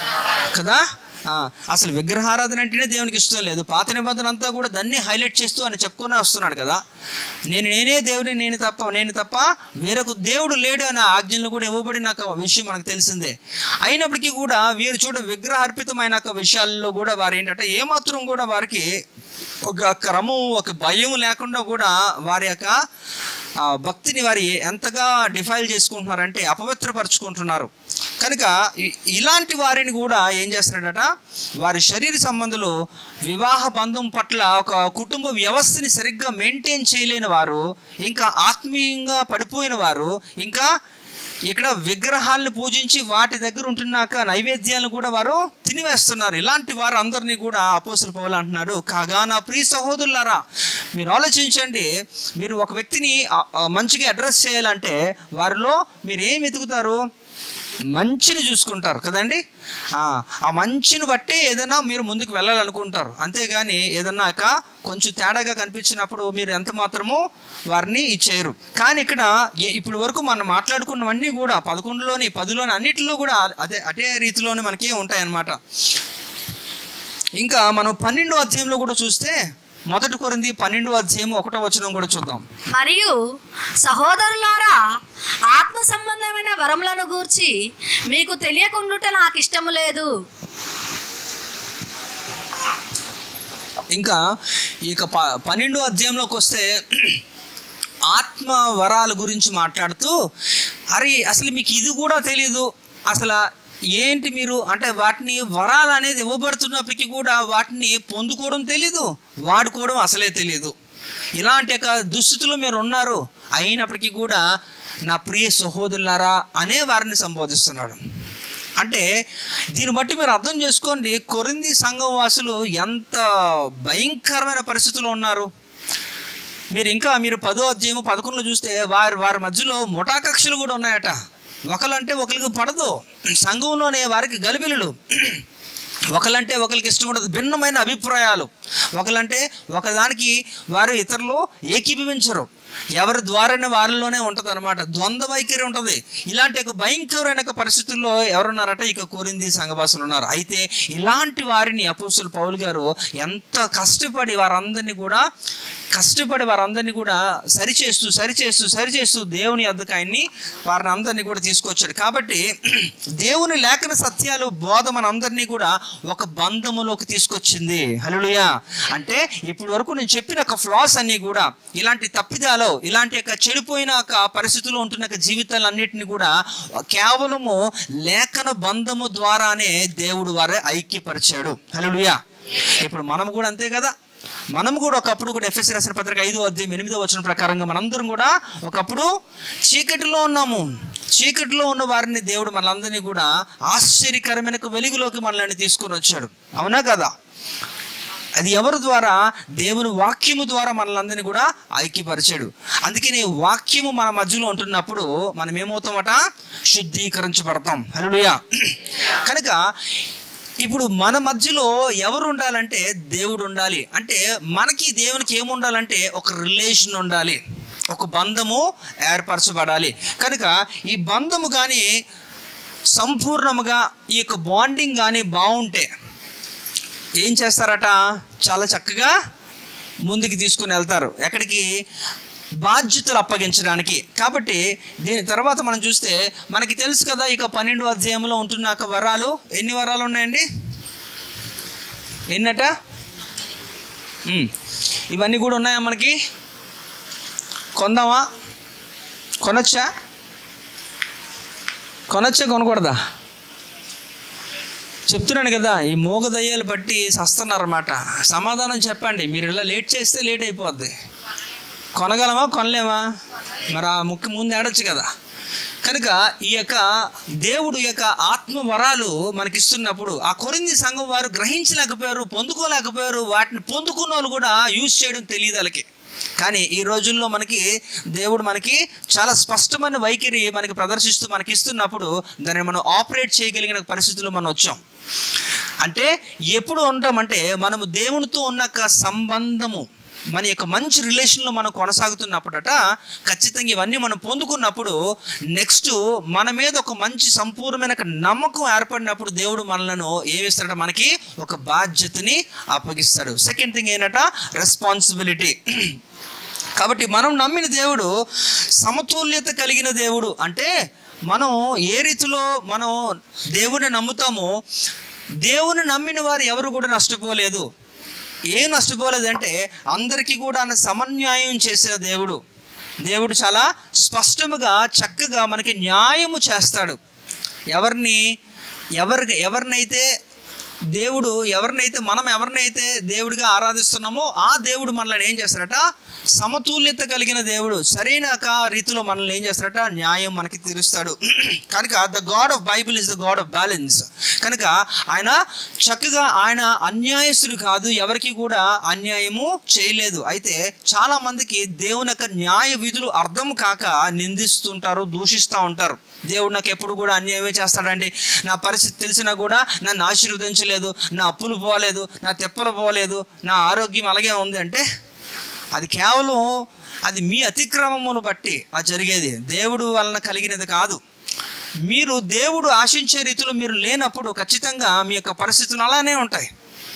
కదా ఆ, అసలు విగ్రహారాధన అంటేనే దేవునికి ఇష్టం లేదు పాత నిబంధన అంతా కూడా దాన్ని హైలైట్ చేస్తూ అని చెప్పుకునే వస్తున్నాడు కదా నేను నేనే దేవుడిని నేను తప్ప నేను తప్ప వేరొక దేవుడు లేడు అనే ఆజ్ఞలు కూడా ఇవ్వబడిన ఒక విషయం మనకు తెలిసిందే అయినప్పటికీ కూడా వీరు చూడ విగ్రహార్పితమైన ఒక విషయాల్లో కూడా వారు ఏంటంటే ఏమాత్రం కూడా వారికి ఒక క్రమం ఒక భయం లేకుండా కూడా వారి యొక్క ఆ, భక్తిని వారి ఎంతగా డిఫైల్ చేసుకుంటున్నారంటే అపవిత్రపరుచుకుంటున్నారు కనుక ఇ- ఇలాంటి వారిని కూడా ఏం చేస్తున్నాడట వారి శరీర సంబంధులు వివాహ బంధం పట్ల ఒక కుటుంబ వ్యవస్థని సరిగ్గా మెయింటైన్ చేయలేని వారు ఇంకా ఆత్మీయంగా పడిపోయిన వారు ఇంకా ఇక్కడ విగ్రహాలను పూజించి వాటి దగ్గర ఉంటున్నాక నైవేద్యాలను కూడా వారు తినివేస్తున్నారు ఇలాంటి వారు అందరినీ కూడా అపోసల పౌలు అంటున్నాడు కాగా నా ప్రియ సహోదరులారా మీరు ఆలోచించండి మీరు ఒక వ్యక్తిని ఆ, ఆ, మంచిగా అడ్రస్ చేయాలంటే వారిలో మీరు ఏం వెతుకుతారు మంచిని చూసుకుంటారు కదండి ఆ ఆ మంచిని బట్టే ఏదైనా మీరు ముందుకు వెళ్ళాలనుకుంటారు అంతేగాని ఏదన్నా ఇక కొంచెం తేడాగా కనిపించినప్పుడు మీరు ఎంత మాత్రమో వారిని ఇచ్చేయరు కానీ ఇక్కడ ఏ- ఇప్పుడు వరకు మనం మాట్లాడుకున్నవన్నీ కూడా పదకొండులోని పదిలోని అన్నిటిలో కూడా అదే అదే రీతిలోనే మనకి ఉంటాయన్నమాట ఇంకా మనం పన్నెండో అధ్యాయంలో కూడా చూస్తే మొదటి కొరింది పన్నెండో అధ్యాయం ఒకటో వచనం కూడా చూద్దాం మరియు సహోదరులారా ఆత్మ సంబంధమైన వరములను గూర్చి మీకు తెలియకుండుట నాకు ఇష్టము లేదు ఇంకా ఇక ప పన్నెండో అధ్యాయంలోకి వస్తే ఆత్మ వరాల గురించి మాట్లాడుతూ అరే అసలు మీకు ఇది కూడా తెలియదు అసలు ఏంటి మీరు అంటే వాటిని వరాలు అనేది ఇవ్వబడుతున్నప్పటికీ కూడా వాటిని పొందుకోవడం తెలీదు వాడుకోవడం అసలే తెలియదు ఇలాంటి యొక్క దుస్థితిలో మీరు ఉన్నారు అయినప్పటికీ కూడా నా ప్రియ సహోదరులారా అనే వారిని సంబోధిస్తున్నాడు అంటే దీన్ని బట్టి మీరు అర్థం చేసుకోండి కొరింది సంఘం వాసులు ఎంత భయంకరమైన పరిస్థితుల్లో ఉన్నారు మీరు ఇంకా మీరు పదో అధ్యాయం పదకొండులో చూస్తే వారి వారి మధ్యలో ముఠాకక్షలు కూడా ఉన్నాయట ఒకలంటే ఒకరికి పడదు సంఘంలోనే వారికి గలిబిలులు ఒకలంటే ఒకరికి ఇష్టం ఉండదు భిన్నమైన అభిప్రాయాలు ఒకలంటే ఒకదానికి వారు ఇతరులు ఏకీభవించరు ఎవరి ద్వారానే వారిలోనే ఉంటుంది అనమాట ద్వంద్వ వైఖరి ఉంటుంది ఇలాంటి ఒక భయంకరమైన ఒక పరిస్థితుల్లో ఎవరున్నారట ఇక కోరింది సంఘవాసులు ఉన్నారు అయితే ఇలాంటి వారిని అపోస్తులు పౌలు గారు ఎంత కష్టపడి వారందరినీ కూడా కష్టపడి వారందరినీ కూడా సరిచేస్తూ సరిచేస్తూ సరిచేస్తూ దేవుని అద్దకు ఆయన్ని వారిని అందరినీ కూడా తీసుకొచ్చాడు కాబట్టి దేవుని లేఖన సత్యాలు బోధ మనందరినీ కూడా ఒక బంధములోకి తీసుకొచ్చింది హల్లెలూయా అంటే ఇప్పటి వరకు నేను చెప్పిన ఒక ఫ్లాస్ అన్ని కూడా ఇలాంటి తప్పిదాలు ఇలాంటి యొక్క చెడిపోయిన ఒక పరిస్థితుల్లో ఉంటున్న ఒక జీవితాలన్నిటిని కూడా కేవలము లేఖన బంధము ద్వారానే దేవుడు వారే ఐక్యపరిచాడు హల్లెలూయా ఇప్పుడు మనం కూడా అంతే కదా మనం కూడా ఒకప్పుడు కూడా ఎఫ్ఎస్ రాసిన పత్రిక ఐదో అధ్యాయం ఎనిమిదో వచ్చిన ప్రకారంగా మనందరం కూడా ఒకప్పుడు చీకటిలో ఉన్నాము చీకటిలో ఉన్న వారిని దేవుడు మనందరినీ కూడా ఆశ్చర్యకరమైన ఒక వెలుగులోకి మనల్ని తీసుకొని వచ్చాడు అవునా కదా అది ఎవరి ద్వారా దేవుని వాక్యము ద్వారా మనలందరినీ కూడా ఐక్యపరిచాడు అందుకని వాక్యము మన మధ్యలో ఉంటున్నప్పుడు మనం ఏమవుతామట శుద్ధీకరించబడతాం హల్లెలూయా కనుక ఇప్పుడు మన మధ్యలో ఎవరు ఉండాలంటే దేవుడు ఉండాలి అంటే మనకి దేవునికి ఏముండాలంటే ఒక రిలేషన్ ఉండాలి ఒక బంధము ఏర్పరచబడాలి కనుక ఈ బంధము కానీ సంపూర్ణముగా ఈ యొక్క బాండింగ్ కానీ బాగుంటే ఏం చేస్తారట చాలా చక్కగా ముందుకు తీసుకుని వెళ్తారు ఎక్కడికి బాధ్యతలు అప్పగించడానికి కాబట్టి దీని తర్వాత మనం చూస్తే మనకి తెలుసు కదా ఇక పన్నెండు అధ్యాయంలో ఉంటున్న ఒక వరాలు ఎన్ని వరాలు ఉన్నాయండి ఎన్నట ఉమ్. ఇవన్నీ కూడా ఉన్నాయా మనకి కొందామా కొనొచ్చా కొనొచ్చా కొనకూడదా చెప్తున్నాను కదా ఈ మూగ దయ్యాలు బట్టి సస్తున్నారన్నమాట సమాధానం చెప్పండి మీరు ఇలా లేట్ చేస్తే లేట్ అయిపోద్ది కొనగలమా కొనలేమా మరి ఆ ముక్కు ముందు ఆడొచ్చు కదా కనుక ఈ యొక్క దేవుడు యొక్క ఆత్మ వరాలు మనకిస్తున్నప్పుడు ఆ కొరింది సంఘం వారు గ్రహించలేకపోయారు పొందుకోలేకపోయారు వాటిని పొందుకున్న వాళ్ళు కూడా యూజ్ చేయడం తెలియదు వాళ్ళకి కానీ ఈ రోజుల్లో మనకి దేవుడు మనకి చాలా స్పష్టమైన వైఖరి మనకి ప్రదర్శిస్తూ మనకి ఇస్తున్నప్పుడు దాన్ని మనం ఆపరేట్ చేయగలిగిన పరిస్థితుల్లో మనం వచ్చాం అంటే ఎప్పుడు ఉంటామంటే మనము దేవునితో ఉన్న ఒక సంబంధము మన యొక్క మంచి రిలేషన్లో మనం కొనసాగుతున్నప్పుడట ఖచ్చితంగా ఇవన్నీ మనం పొందుకున్నప్పుడు నెక్స్ట్ మన మీద ఒక మంచి సంపూర్ణమైన ఒక నమ్మకం ఏర్పడినప్పుడు దేవుడు మనలను ఏమిస్తాడట మనకి ఒక బాధ్యతని అప్పగిస్తాడు సెకండ్ థింగ్ ఏంటంట రెస్పాన్సిబిలిటీ కాబట్టి మనం నమ్మిన దేవుడు సమతుల్యత కలిగిన దేవుడు అంటే మనం ఏ రీతిలో మనం దేవుని నమ్ముతామో దేవుని నమ్మిన వారు ఎవరు కూడా నష్టపోలేదు ఏం నష్టపోలేదంటే అందరికీ కూడా ఆయన సమన్యాయం చేసిన దేవుడు దేవుడు చాలా స్పష్టముగా చక్కగా మనకి న్యాయము చేస్తాడు ఎవరిని ఎవరి ఎవరినైతే దేవుడు ఎవరినైతే మనం ఎవరినైతే దేవుడిగా ఆరాధిస్తున్నామో ఆ దేవుడు మనల్ని ఏం చేస్తాడట సమతుల్యత కలిగిన దేవుడు సరైన ఒక రీతిలో మనల్ని ఏం చేస్తాడట న్యాయం మనకి తీరుస్తాడు కనుక the God of Bible is the God of balance కనుక ఆయన చక్కగా ఆయన అన్యాయస్తుడు కాదు ఎవరికి కూడా అన్యాయము చేయలేదు అయితే చాలా మందికి దేవుని యొక్క న్యాయ విధులు అర్థం కాక నిందిస్తుంటారు దూషిస్తూ ఉంటారు దేవుడు నాకు ఎప్పుడు కూడా అన్యాయమే చేస్తాడండి నా పరిస్థితి తెలిసినా కూడా నన్ను ఆశీర్వదించలేదు నా అప్పులు పోలేదు నా తెప్పలు పోలేదు నా ఆరోగ్యం అలాగే ఉంది అంటే అది కేవలం అది మీ అతిక్రమమును బట్టి అది జరిగేది దేవుడు వలన కలిగినది కాదు మీరు దేవుడు ఆశించే రీతిలో మీరు లేనప్పుడు ఖచ్చితంగా మీ యొక్క పరిస్థితులు అలానే ఉంటాయి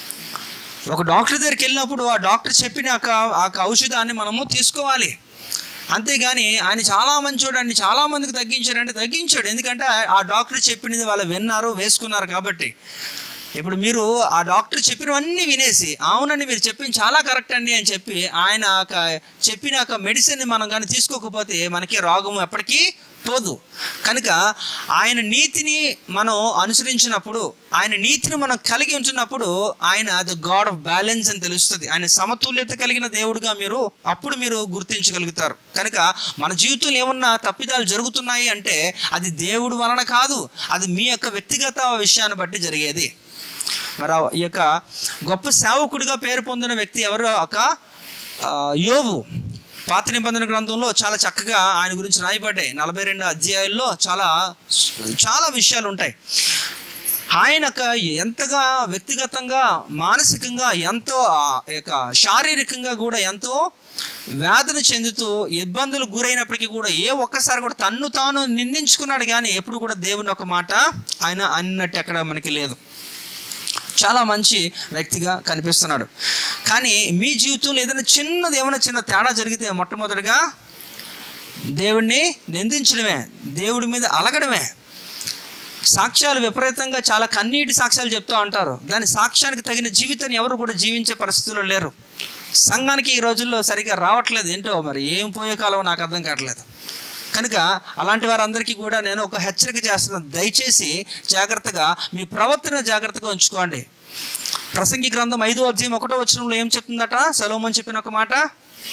ఒక డాక్టర్ దగ్గరికి వెళ్ళినప్పుడు ఆ డాక్టర్ చెప్పిన ఆ యొక్క- ఆ యొక్క ఔషధాన్ని మనము తీసుకోవాలి అంతేగాని ఆయన చాలా మంచోడు అండి చాలా మందికి తగ్గించాడంటే తగ్గించాడు ఎందుకంటే ఆ డాక్టర్ చెప్పినది వాళ్ళు విన్నారు వేసుకున్నారు కాబట్టి ఇప్పుడు మీరు ఆ డాక్టర్ చెప్పినవన్నీ వినేసి అవునండి మీరు చెప్పింది చాలా కరెక్ట్ అండి అని చెప్పి ఆయన ఒక చెప్పిన ఒక మెడిసిన్ని మనం కానీ తీసుకోకపోతే మనకి రోగం ఎప్పటికీ పోదు కనుక ఆయన నీతిని మనం అనుసరించినప్పుడు ఆయన నీతిని మనం కలిగి ఉంటున్నప్పుడు ఆయన ద గాడ్ ఆఫ్ బ్యాలెన్స్ అని తెలుస్తుంది ఆయన సమతుల్యత కలిగిన దేవుడుగా మీరు అప్పుడు మీరు గుర్తించగలుగుతారు కనుక మన జీవితంలో ఏమన్నా తప్పిదాలు జరుగుతున్నాయి అంటే అది దేవుడు వలన కాదు అది మీ యొక్క వ్యక్తిగత విషయాన్ని బట్టి జరిగేది మరి ఆ ఈ యొక్క గొప్ప సేవకుడిగా పేరు పొందిన వ్యక్తి ఎవరు ఒక ఆ, యోబు పాత నిబంధన గ్రంథంలో చాలా చక్కగా ఆయన గురించి రాయబడ్డాయి నలభై రెండు అధ్యాయాల్లో చాలా చాలా విషయాలు ఉంటాయి ఆయనక ఎంతగా వ్యక్తిగతంగా మానసికంగా ఎంతో ఆ యొక్క శారీరకంగా కూడా ఎంతో వేదన చెందుతూ ఇబ్బందులు గురైనప్పటికీ కూడా ఏ ఒక్కసారి కూడా తన్ను తాను నిందించుకున్నాడు కానీ ఎప్పుడు కూడా దేవుని ఒక మాట ఆయన అన్నట్టు ఎక్కడ మనకి లేదు చాలా మంచి వ్యక్తిగా కనిపిస్తున్నాడు కానీ మీ జీవితంలో ఏదైనా చిన్నది ఏమైనా చిన్న తేడా జరిగితే మొట్టమొదటిగా దేవుణ్ణి నిందించడమే దేవుడి మీద అలగడమే సాక్ష్యాలు విపరీతంగా చాలా కన్నీటి సాక్ష్యాలు చెప్తూ ఉంటారు దాని సాక్ష్యానికి తగిన జీవితాన్ని ఎవరు కూడా జీవించే పరిస్థితుల్లో లేరు సంఘానికి ఈ రోజుల్లో సరిగ్గా రావట్లేదు ఏంటో మరి ఏం పోయే కాలం నాకు అర్థం కావట్లేదు కనుక అలాంటి వారందరికీ కూడా నేను ఒక హెచ్చరిక చేస్తున్నాను దయచేసి జాగ్రత్తగా మీ ప్రవర్తన జాగ్రత్తగా ఉంచుకోండి ప్రసంగి గ్రంథం ఐదో అధ్యాయం ఒకటో వచనంలో ఏం చెప్తుందట సలోమన్ చెప్పిన ఒక మాట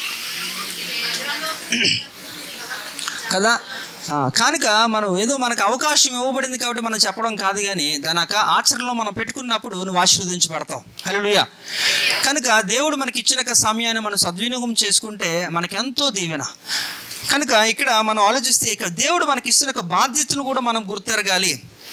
కదా ఆ, కనుక మనం ఏదో మనకు అవకాశం ఇవ్వబడింది కాబట్టి మనం చెప్పడం కాదు కానీ దాని యొక్క ఆచరణలో మనం పెట్టుకున్నప్పుడు నువ్వు ఆశీర్వదించబడతావు హలోయ కనుక దేవుడు మనకి ఇచ్చిన యొక్క సమయాన్ని మనం సద్వినియోగం చేసుకుంటే మనకి ఎంతో దీవెన కనుక ఇక్కడ మనం ఆలోచిస్తే ఇక్కడ దేవుడు మనకి ఇస్తున్న యొక్క బాధ్యతను కూడా మనం గుర్తెరగాలి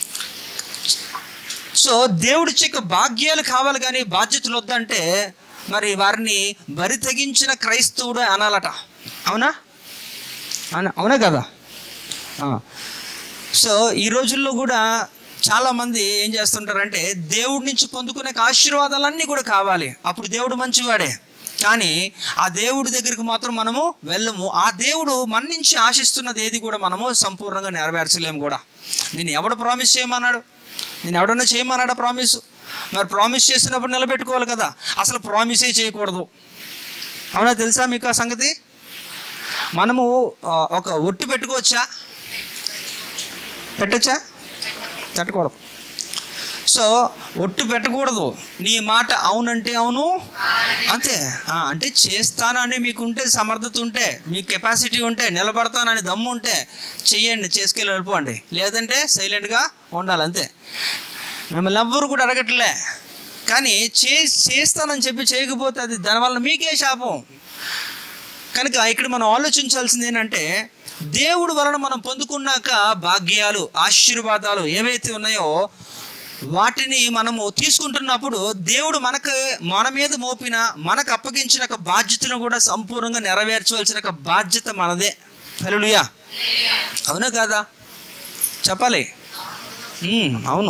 సో దేవుడిచ్చే యొక్క భాగ్యాలు కావాలి కానీ బాధ్యతలు వద్దంటే మరి వారిని బరి తెగించిన క్రైస్తవుడు అనాలట అవునా అవునా అవునా కదా ఆ. సో ఈ రోజుల్లో కూడా చాలామంది ఏం చేస్తుంటారంటే దేవుడి నుంచి పొందుకునే ఆశీర్వాదాలన్నీ కూడా కావాలి అప్పుడు దేవుడు మంచివాడే కానీ ఆ దేవుడి దగ్గరికి మాత్రం మనము వెళ్ళము ఆ దేవుడు మన నుంచి ఆశిస్తున్నది ఏది కూడా మనము సంపూర్ణంగా నెరవేర్చలేము కూడా నేను ఎవడు ప్రామిస్ చేయమన్నాడు నేను ఎవడన్నా చేయమన్నాడా ప్రామిస్ మరి ప్రామిస్ చేసినప్పుడు నిలబెట్టుకోవాలి కదా అసలు ప్రామిసే చేయకూడదు అవునా తెలుసా మీకు ఆ సంగతి మనము ఆ, ఒక ఒట్టు పెట్టుకోవచ్చా పెట్టచ్చా పెట్టకూడదు సో ఒట్టు పెట్టకూడదు నీ మాట అవునంటే అవును అంతే ఆ, అంటే చేస్తానని మీకు ఉంటే సమర్థత ఉంటే మీ కెపాసిటీ ఉంటే నిలబడతానని దమ్ము ఉంటే చెయ్యండి చేసుకెళ్ళి వెళ్ళిపోండి లేదంటే సైలెంట్గా ఉండాలి అంతే మిమ్మల్ని ఎవ్వరు కూడా అడగట్లే కానీ చే చేస్తానని చెప్పి చేయకపోతే అది దానివల్ల మీకే శాపం కనుక ఇక్కడ మనం ఆలోచించాల్సింది ఏంటంటే దేవుడు వలన మనం పొందుకున్నాక భాగ్యాలు ఆశీర్వాదాలు ఏవైతే ఉన్నాయో వాటిని మనము తీసుకుంటున్నప్పుడు దేవుడు మనకు మన మీద మోపిన మనకు అప్పగించిన ఒక బాధ్యతను కూడా సంపూర్ణంగా నెరవేర్చవలసిన ఒక బాధ్యత మనదే హల్లెలూయా అవునా కాదా చెప్పాలి ఉమ్, అవును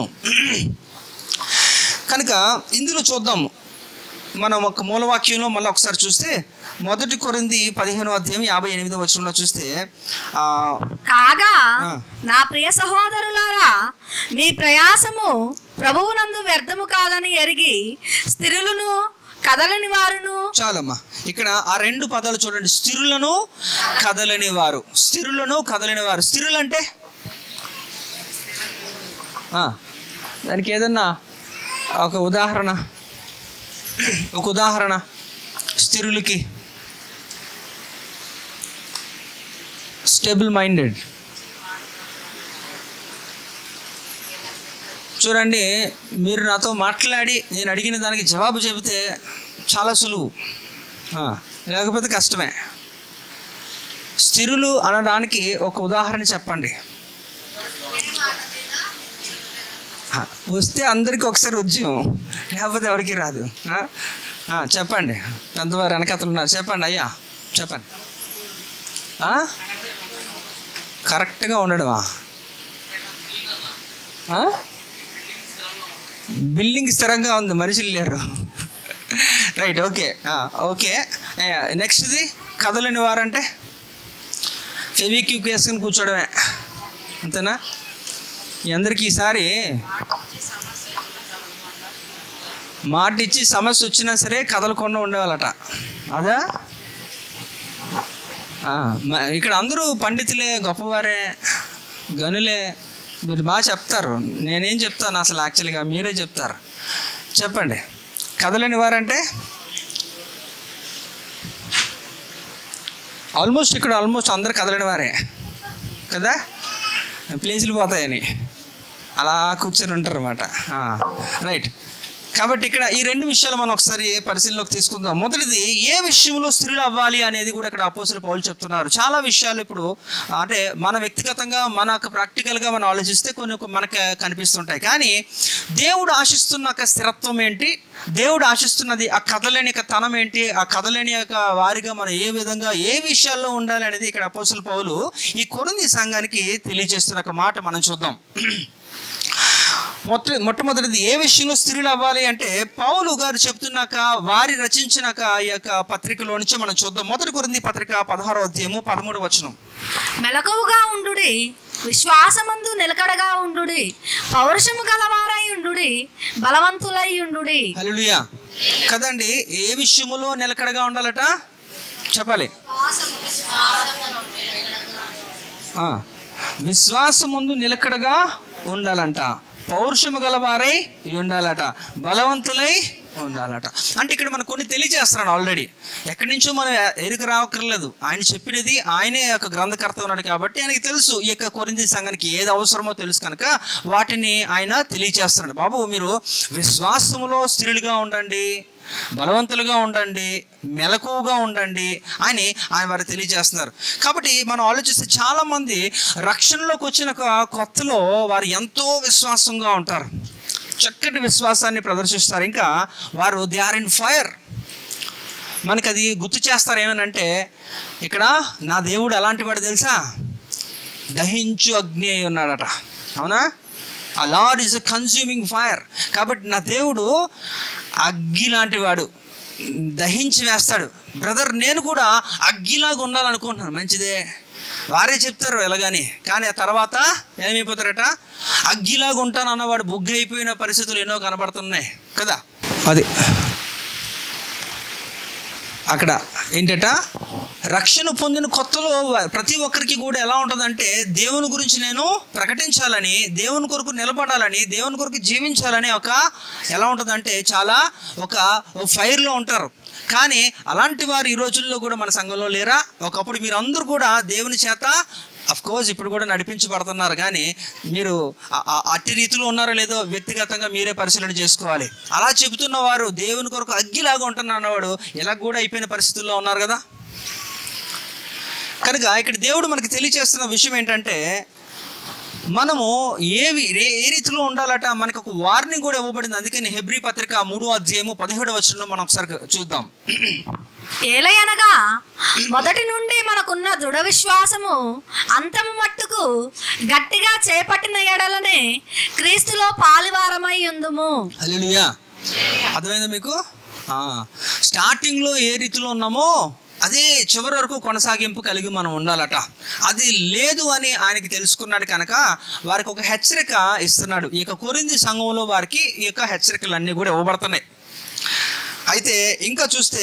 కనుక ఇందులో చూద్దాం మనం ఒక మూలవాక్యంలో మళ్ళీ ఒకసారి చూస్తే మొదటి కొరింది పదిహేను అధ్యాయం యాభై ఎనిమిదో వచనంలో చూస్తే ఆ, కాగా ఆ. నా ప్రియ సహోదరులారా మీ ప్రయాసము ప్రభువునందు వ్యర్థము కాదని ఎరిగి స్థిరులను కదలని వారును చాలమ్మా ఇక్కడ ఆ రెండు పదాలు చూడండి స్థిరులను కదలని వారు స్థిరులను కదలని వారు స్థిరులు అంటే ఆ, దానికి ఏదన్నా ఒక ఉదాహరణ ఒక ఉదాహరణ స్థిరులకి స్టేబుల్ మైండెడ్ చూడండి మీరు నాతో మాట్లాడి నేను అడిగిన దానికి జవాబు చెబితే చాలా సులువు ఆ, లేకపోతే కష్టమే స్థిరులు అనడానికి ఒక ఉదాహరణ చెప్పండి ఆ, వస్తే అందరికీ ఒకసారి ఉద్యమం లేకపోతే ఎవరికి రాదు ఆ? ఆ, చెప్పండి పెద్దవారు వెనకతలు ఉన్నారు చెప్పండి అయ్యా చెప్పండి ఆ? కరెక్ట్గా ఉండడమా ఆ? బిల్డింగ్ స్థిరంగా ఉంది మనుషులు లేరు రైట్ ఓకే ఓకే నెక్స్ట్ది కదలని వారంటే ఫెవిక్యూక్ వేసుకుని కూర్చోవడమే అంతేనా మీ అందరికీ ఈసారి మాట ఇచ్చి సమస్య వచ్చినా సరే కదలకుండా ఉండేవాళ్ళట అదా ఆ, మ- ఇక్కడ అందరూ పండితులే గొప్పవారే గనులే మీరు బాగా చెప్తారు నేనేం చెప్తాను అసలు యాక్చువల్గా మీరే చెప్తారు చెప్పండి కదలని వారంటే ఆల్మోస్ట్ ఇక్కడ ఆల్మోస్ట్ అందరు కదలని వారే కదా ప్లేసులు పోతాయని అలా కూర్చొని ఉంటారు అనమాట రైట్ కాబట్టి ఇక్కడ ఈ రెండు విషయాలు మనం ఒకసారి పరిశీలనలోకి తీసుకుందాం మొదటిది ఏ విషయంలో స్త్రీలు అవ్వాలి అనేది కూడా ఇక్కడ అపోసలు పౌలు చెప్తున్నారు చాలా విషయాలు ఇప్పుడు అంటే మన వ్యక్తిగతంగా మనకు ప్రాక్టికల్గా మనం ఆలోచిస్తే కొన్ని కొన్ని మనకు కనిపిస్తుంటాయి కానీ దేవుడు ఆశిస్తున్న ఒక స్థిరత్వం ఏంటి దేవుడు ఆశిస్తున్నది ఆ కథలేని యొక్క తనం ఏంటి ఆ కథలేని యొక్క వారిగా మనం ఏ విధంగా ఏ విషయాల్లో ఉండాలి అనేది ఇక్కడ అపోసలు పౌలు ఈ కొరింది సంఘానికి తెలియజేస్తున్న ఒక మాట మనం చూద్దాం మొట్ట మొట్టమొదటిది ఏ విషయంలో స్త్రీలు అవ్వాలి అంటే పౌలు గారు చెప్తున్నాక వారి రచించినాక ఈ యొక్క పత్రికలో నుంచి మనం చూద్దాం మొదటి కొరింది పత్రిక పదహారో అధ్యాయము పదమూడు వచనం మెలకువగా ఉండుడి విశ్వాసమందు నిలకడగా ఉండుడి పౌరుషము గలవారై ఉండుడి బలవంతులై ఉండుడి హల్లెలూయా కదండి ఏ విషయములో నిలకడగా ఉండాలట చెప్పాలి ఆ, విశ్వాసం ముందు నిలకడగా ఉండాలంట పౌరుషము గలవారై ఉండాలట బలవంతులై ఉండాలట అంటే ఇక్కడ మనకు కొన్ని తెలియజేస్తున్నాడు ఆల్రెడీ ఎక్కడి నుంచో మనం ఎరుక రావక్కర్లేదు ఆయన చెప్పినది ఆయనే ఒక గ్రంథకర్త ఉన్నాడు కాబట్టి ఆయనకి తెలుసు ఈ యొక్క కొరింది సంఘానికి ఏది అవసరమో తెలుసు కనుక వాటిని ఆయన తెలియజేస్తున్నాడు బాబు మీరు విశ్వాసములో స్త్రీలుగా ఉండండి బలవంతులుగా ఉండండి మెలకువగా ఉండండి అని ఆయన వారు తెలియజేస్తున్నారు కాబట్టి మనం ఆలోచిస్తే చాలా మంది రక్షణలోకి వచ్చిన ఒక కొత్తలో వారు ఎంతో విశ్వాసంగా ఉంటారు చక్కటి విశ్వాసాన్ని ప్రదర్శిస్తారు ఇంకా వారు దే ఆర్ ఇన్ ఫైర్ మనకి అది గుర్తు చేస్తారు ఏమనంటే ఇక్కడ నా దేవుడు ఎలాంటి వాడు తెలుసా దహించు అగ్ని అయి ఉన్నాడట అవునా ఆ Lord is a consuming fire కాబట్టి నా దేవుడు అగ్గి లాంటి వాడు దహించి వేస్తాడు బ్రదర్ నేను కూడా అగ్గిలాగా ఉండాలనుకుంటున్నాను మంచిదే వారే చెప్తారు ఎలాగని కానీ ఆ తర్వాత ఏమైపోతారట అగ్గిలాగా ఉంటాను అన్నవాడు బుగ్గి అయిపోయిన పరిస్థితులు ఎన్నో కనబడుతున్నాయి కదా అది అక్కడ ఏంటట రక్షణ పొందిన కొత్తలో ప్రతి ఒక్కరికి కూడా ఎలా ఉంటుందంటే దేవుని గురించి నేను ప్రకటించాలని దేవుని కొరకు నిలబడాలని దేవుని కొరకు జీవించాలని ఒక ఎలా ఉంటుందంటే చాలా ఒక ఫైర్లో ఉంటారు కానీ అలాంటి వారు ఈ రోజుల్లో కూడా మన సంఘంలో లేరా ఒకప్పుడు మీరు అందరూ కూడా దేవుని చేత అఫ్ కోర్స్ ఇప్పుడు కూడా నడిపించబడుతున్నారు కానీ మీరు ఆ- ఆ- అట్టి రీతిలో ఉన్నారో లేదో వ్యక్తిగతంగా మీరే పరిశీలన చేసుకోవాలి అలా చెబుతున్న వారు దేవుని కొరకు అగ్గిలాగా ఉంటున్న అన్నవాడు ఇలా కూడా అయిపోయిన పరిస్థితుల్లో ఉన్నారు కదా కనుక ఇక్కడ దేవుడు మనకి తెలియచేస్తున్న విషయం ఏంటంటే మనము ఏవి ఏ ఏ రీతిలో ఉండాలట మనకు ఒక వార్నింగ్ కూడా ఇవ్వబడింది అందుకని హెబ్రి పత్రిక మూడో అధ్యాయము పదిహేడు వచనంలో మనం ఒకసారి చూద్దాం ఏలయనగా మొదటి నుండి మనకున్న దృఢ విశ్వాసము అంతము మట్టుకు గట్టిగా చేపట్టిన ఎడలనే క్రీస్తులో పాలివారమై ఉందుము హల్లెలూయా అర్థమైందా మీకు ఆ, స్టార్టింగ్లో ఏ రీతిలో ఉన్నామో అదే చివరి వరకు కొనసాగింపు కలిగి మనం ఉండాలట అది లేదు అని ఆయనకి తెలుసుకున్నాడు కనుక వారికి ఒక హెచ్చరిక ఇస్తున్నాడు ఈ యొక్క కొరింది సంఘంలో వారికి ఈ యొక్క హెచ్చరికలు అన్నీ కూడా ఇవ్వబడుతున్నాయి అయితే ఇంకా చూస్తే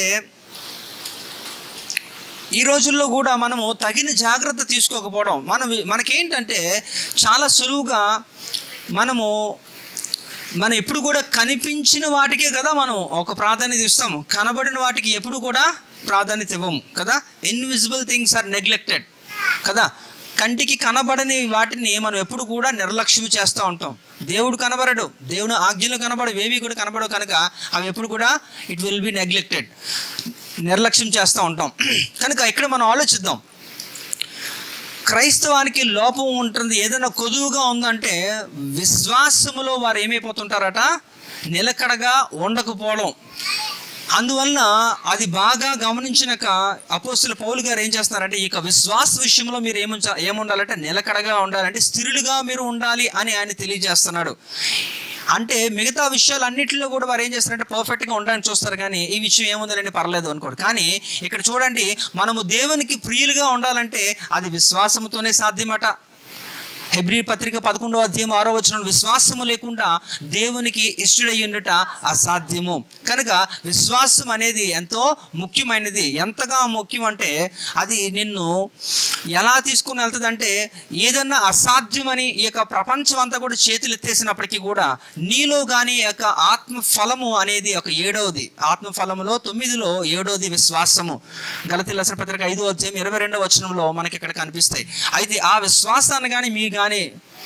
ఈ రోజుల్లో కూడా మనము తగిన జాగ్రత్త తీసుకోకపోవడం మనం మనకేంటంటే చాలా సులువుగా మనము మనం ఎప్పుడు కూడా కనిపించిన వాటికే కదా మనం ఒక ప్రాధాన్యత ఇస్తాము కనబడిన వాటికి ఎప్పుడు కూడా ప్రాధాన్యత ఇవ్వము కదా ఇన్విజిబుల్ థింగ్స్ ఆర్ నెగ్లెక్టెడ్ కదా కంటికి కనబడని వాటిని మనం ఎప్పుడు కూడా నిర్లక్ష్యం చేస్తూ ఉంటాం దేవుడు కనబడడు దేవుని ఆజ్ఞలు కనబడవు ఏవి కూడా కనబడవు కనుక అవి ఎప్పుడు కూడా ఇట్ విల్ బి నెగ్లెక్టెడ్ నిర్లక్ష్యం చేస్తూ ఉంటాం కనుక ఇక్కడ మనం ఆలోచిద్దాం క్రైస్తవానికి లోపం ఉంటుంది ఏదైనా కొదువుగా ఉందంటే విశ్వాసములో వారు ఏమైపోతుంటారట నిలకడగా ఉండకపోవడం అందువలన అది బాగా గమనించినాక అపోస్తుల పౌలు గారు ఏం చేస్తున్నారంటే ఈ యొక్క విశ్వాస విషయంలో మీరు ఏముంచ ఏముండాలంటే నిలకడగా ఉండాలంటే స్థిరులుగా మీరు ఉండాలి అని ఆయన తెలియజేస్తున్నాడు అంటే మిగతా విషయాలు అన్నింటిలో కూడా వారు ఏం చేస్తారంటే పర్ఫెక్ట్గా ఉండడానికి చూస్తారు కానీ ఈ విషయం ఏముందండి పర్లేదు అనుకోడు కానీ ఇక్కడ చూడండి మనము దేవునికి ప్రియులుగా ఉండాలంటే అది విశ్వాసముతోనే సాధ్యమట హెబ్రి పత్రిక పదకొండవ అధ్యాయం ఆరో వచ్చిన విశ్వాసము లేకుండా దేవునికి ఇష్టడై ఉండుట అసాధ్యము కనుక విశ్వాసం అనేది ఎంతో ముఖ్యమైనది ఎంతగా ముఖ్యం అంటే అది నిన్ను ఎలా తీసుకుని వెళ్తుందంటే ఏదన్నా అసాధ్యమని ఈ యొక్క ప్రపంచం అంతా కూడా చేతులు ఎత్తేసినప్పటికీ కూడా నీలో కానీ ఈ యొక్క ఆత్మ ఫలము అనేది ఒక ఏడవది ఆత్మ ఫలములో తొమ్మిదిలో ఏడవది విశ్వాసము గలతి లసన పత్రిక ఐదో అధ్యాయం ఇరవై రెండవ వచనంలో మనకి ఇక్కడ కనిపిస్తాయి అయితే ఆ విశ్వాసాన్ని కానీ మీ కానీ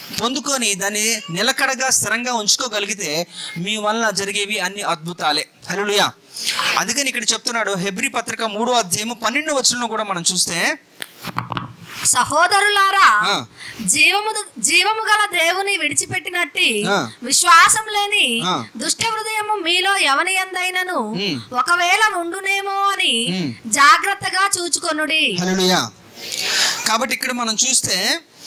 పొందుకొని దాన్ని నిలకడగా స్థిరంగా ఉంచుకోగలిగితే మీ వలన జరిగేవి అన్ని అద్భుతాలే హలోయా అందుకని ఇక్కడ చెప్తున్నాడు హెబ్రి పత్రిక మూడో అధ్యాయము పన్నెండు వచనంలో కూడా మనం చూస్తే సహోదరులారా ఆ. జీవము జీవము గల దేవుని విడిచిపెట్టినట్టి ఆ. విశ్వాసం లేని ఆ. దుష్ట హృదయము మీలో ఎవని ఎందైనను ఉమ్. ఒకవేళ నుండునేమో అని ఉమ్. జాగ్రత్తగా చూచుకొనుడి హల్లెలూయా కాబట్టి ఇక్కడ మనం చూస్తే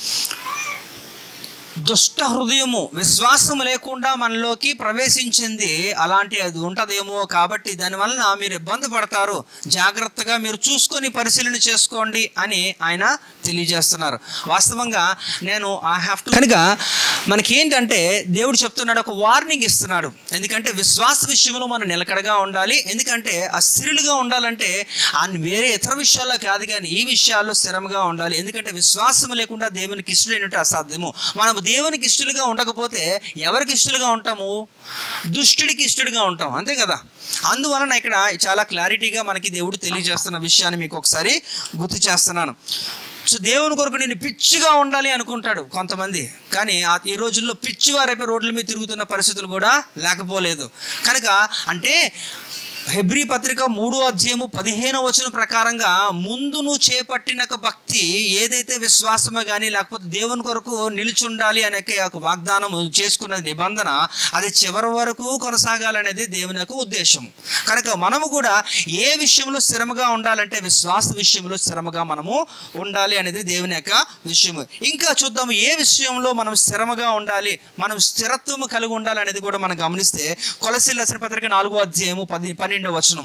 దుష్ట హృదయము విశ్వాసం లేకుండా మనలోకి ప్రవేశించింది అలాంటి అది ఉంటదేమో కాబట్టి దానివలన మీరు ఇబ్బంది పడతారు జాగ్రత్తగా మీరు చూసుకొని పరిశీలన చేసుకోండి అని ఆయన తెలియజేస్తున్నారు వాస్తవంగా నేను ఐ హ్యావ్ టు కనుక మనకేంటంటే దేవుడు చెప్తున్నాడు ఒక వార్నింగ్ ఇస్తున్నాడు ఎందుకంటే విశ్వాస విషయంలో మనం నిలకడగా ఉండాలి ఎందుకంటే అస్థిరులుగా ఉండాలంటే ఆ వేరే ఇతర విషయాల్లో కాదు కానీ ఈ విషయాల్లో స్థిరంగా ఉండాలి ఎందుకంటే విశ్వాసం లేకుండా దేవునికి ఇష్టమైనట్టు అసాధ్యము మనం దేవునికి ఇష్టలుగా ఉండకపోతే ఎవరికి ఇష్టలుగా ఉంటాము దుష్టుడికి ఇష్టడుగా ఉంటాం అంతే కదా అందువలన ఇక్కడ చాలా క్లారిటీగా మనకి దేవుడు తెలియజేస్తున్న విషయాన్ని మీకు ఒకసారి గుర్తు చేస్తున్నాను సో దేవుని కొరకు నేను పిచ్చిగా ఉండాలి అనుకుంటాడు కొంతమంది కానీ ఆ- ఈ రోజుల్లో పిచ్చి వారైపోయి రోడ్ల మీద తిరుగుతున్న పరిస్థితులు కూడా లేకపోలేదు కనుక అంటే హెబ్రీ పత్రిక మూడో అధ్యాయము పదిహేను వచన ప్రకారంగా ముందు నువ్వు చేపట్టిన ఒక భక్తి ఏదైతే విశ్వాసమే కానీ లేకపోతే దేవుని కొరకు నిలుచుండాలి అనే ఒక వాగ్దానం చేసుకున్న నిబంధన అది చివరి వరకు కొనసాగాలనేది దేవుని యొక్క ఉద్దేశం కనుక మనము కూడా ఏ విషయంలో స్థిరముగా ఉండాలంటే విశ్వాస విషయంలో స్థిరముగా మనము ఉండాలి అనేది దేవుని యొక్క విషయము ఇంకా చూద్దాము ఏ విషయంలో మనం స్థిరముగా ఉండాలి మనం స్థిరత్వము కలిగి ఉండాలి అనేది కూడా మనం గమనిస్తే కొలసి లసిన పత్రిక నాలుగో అధ్యాయము పది పన్నెండవ వచనం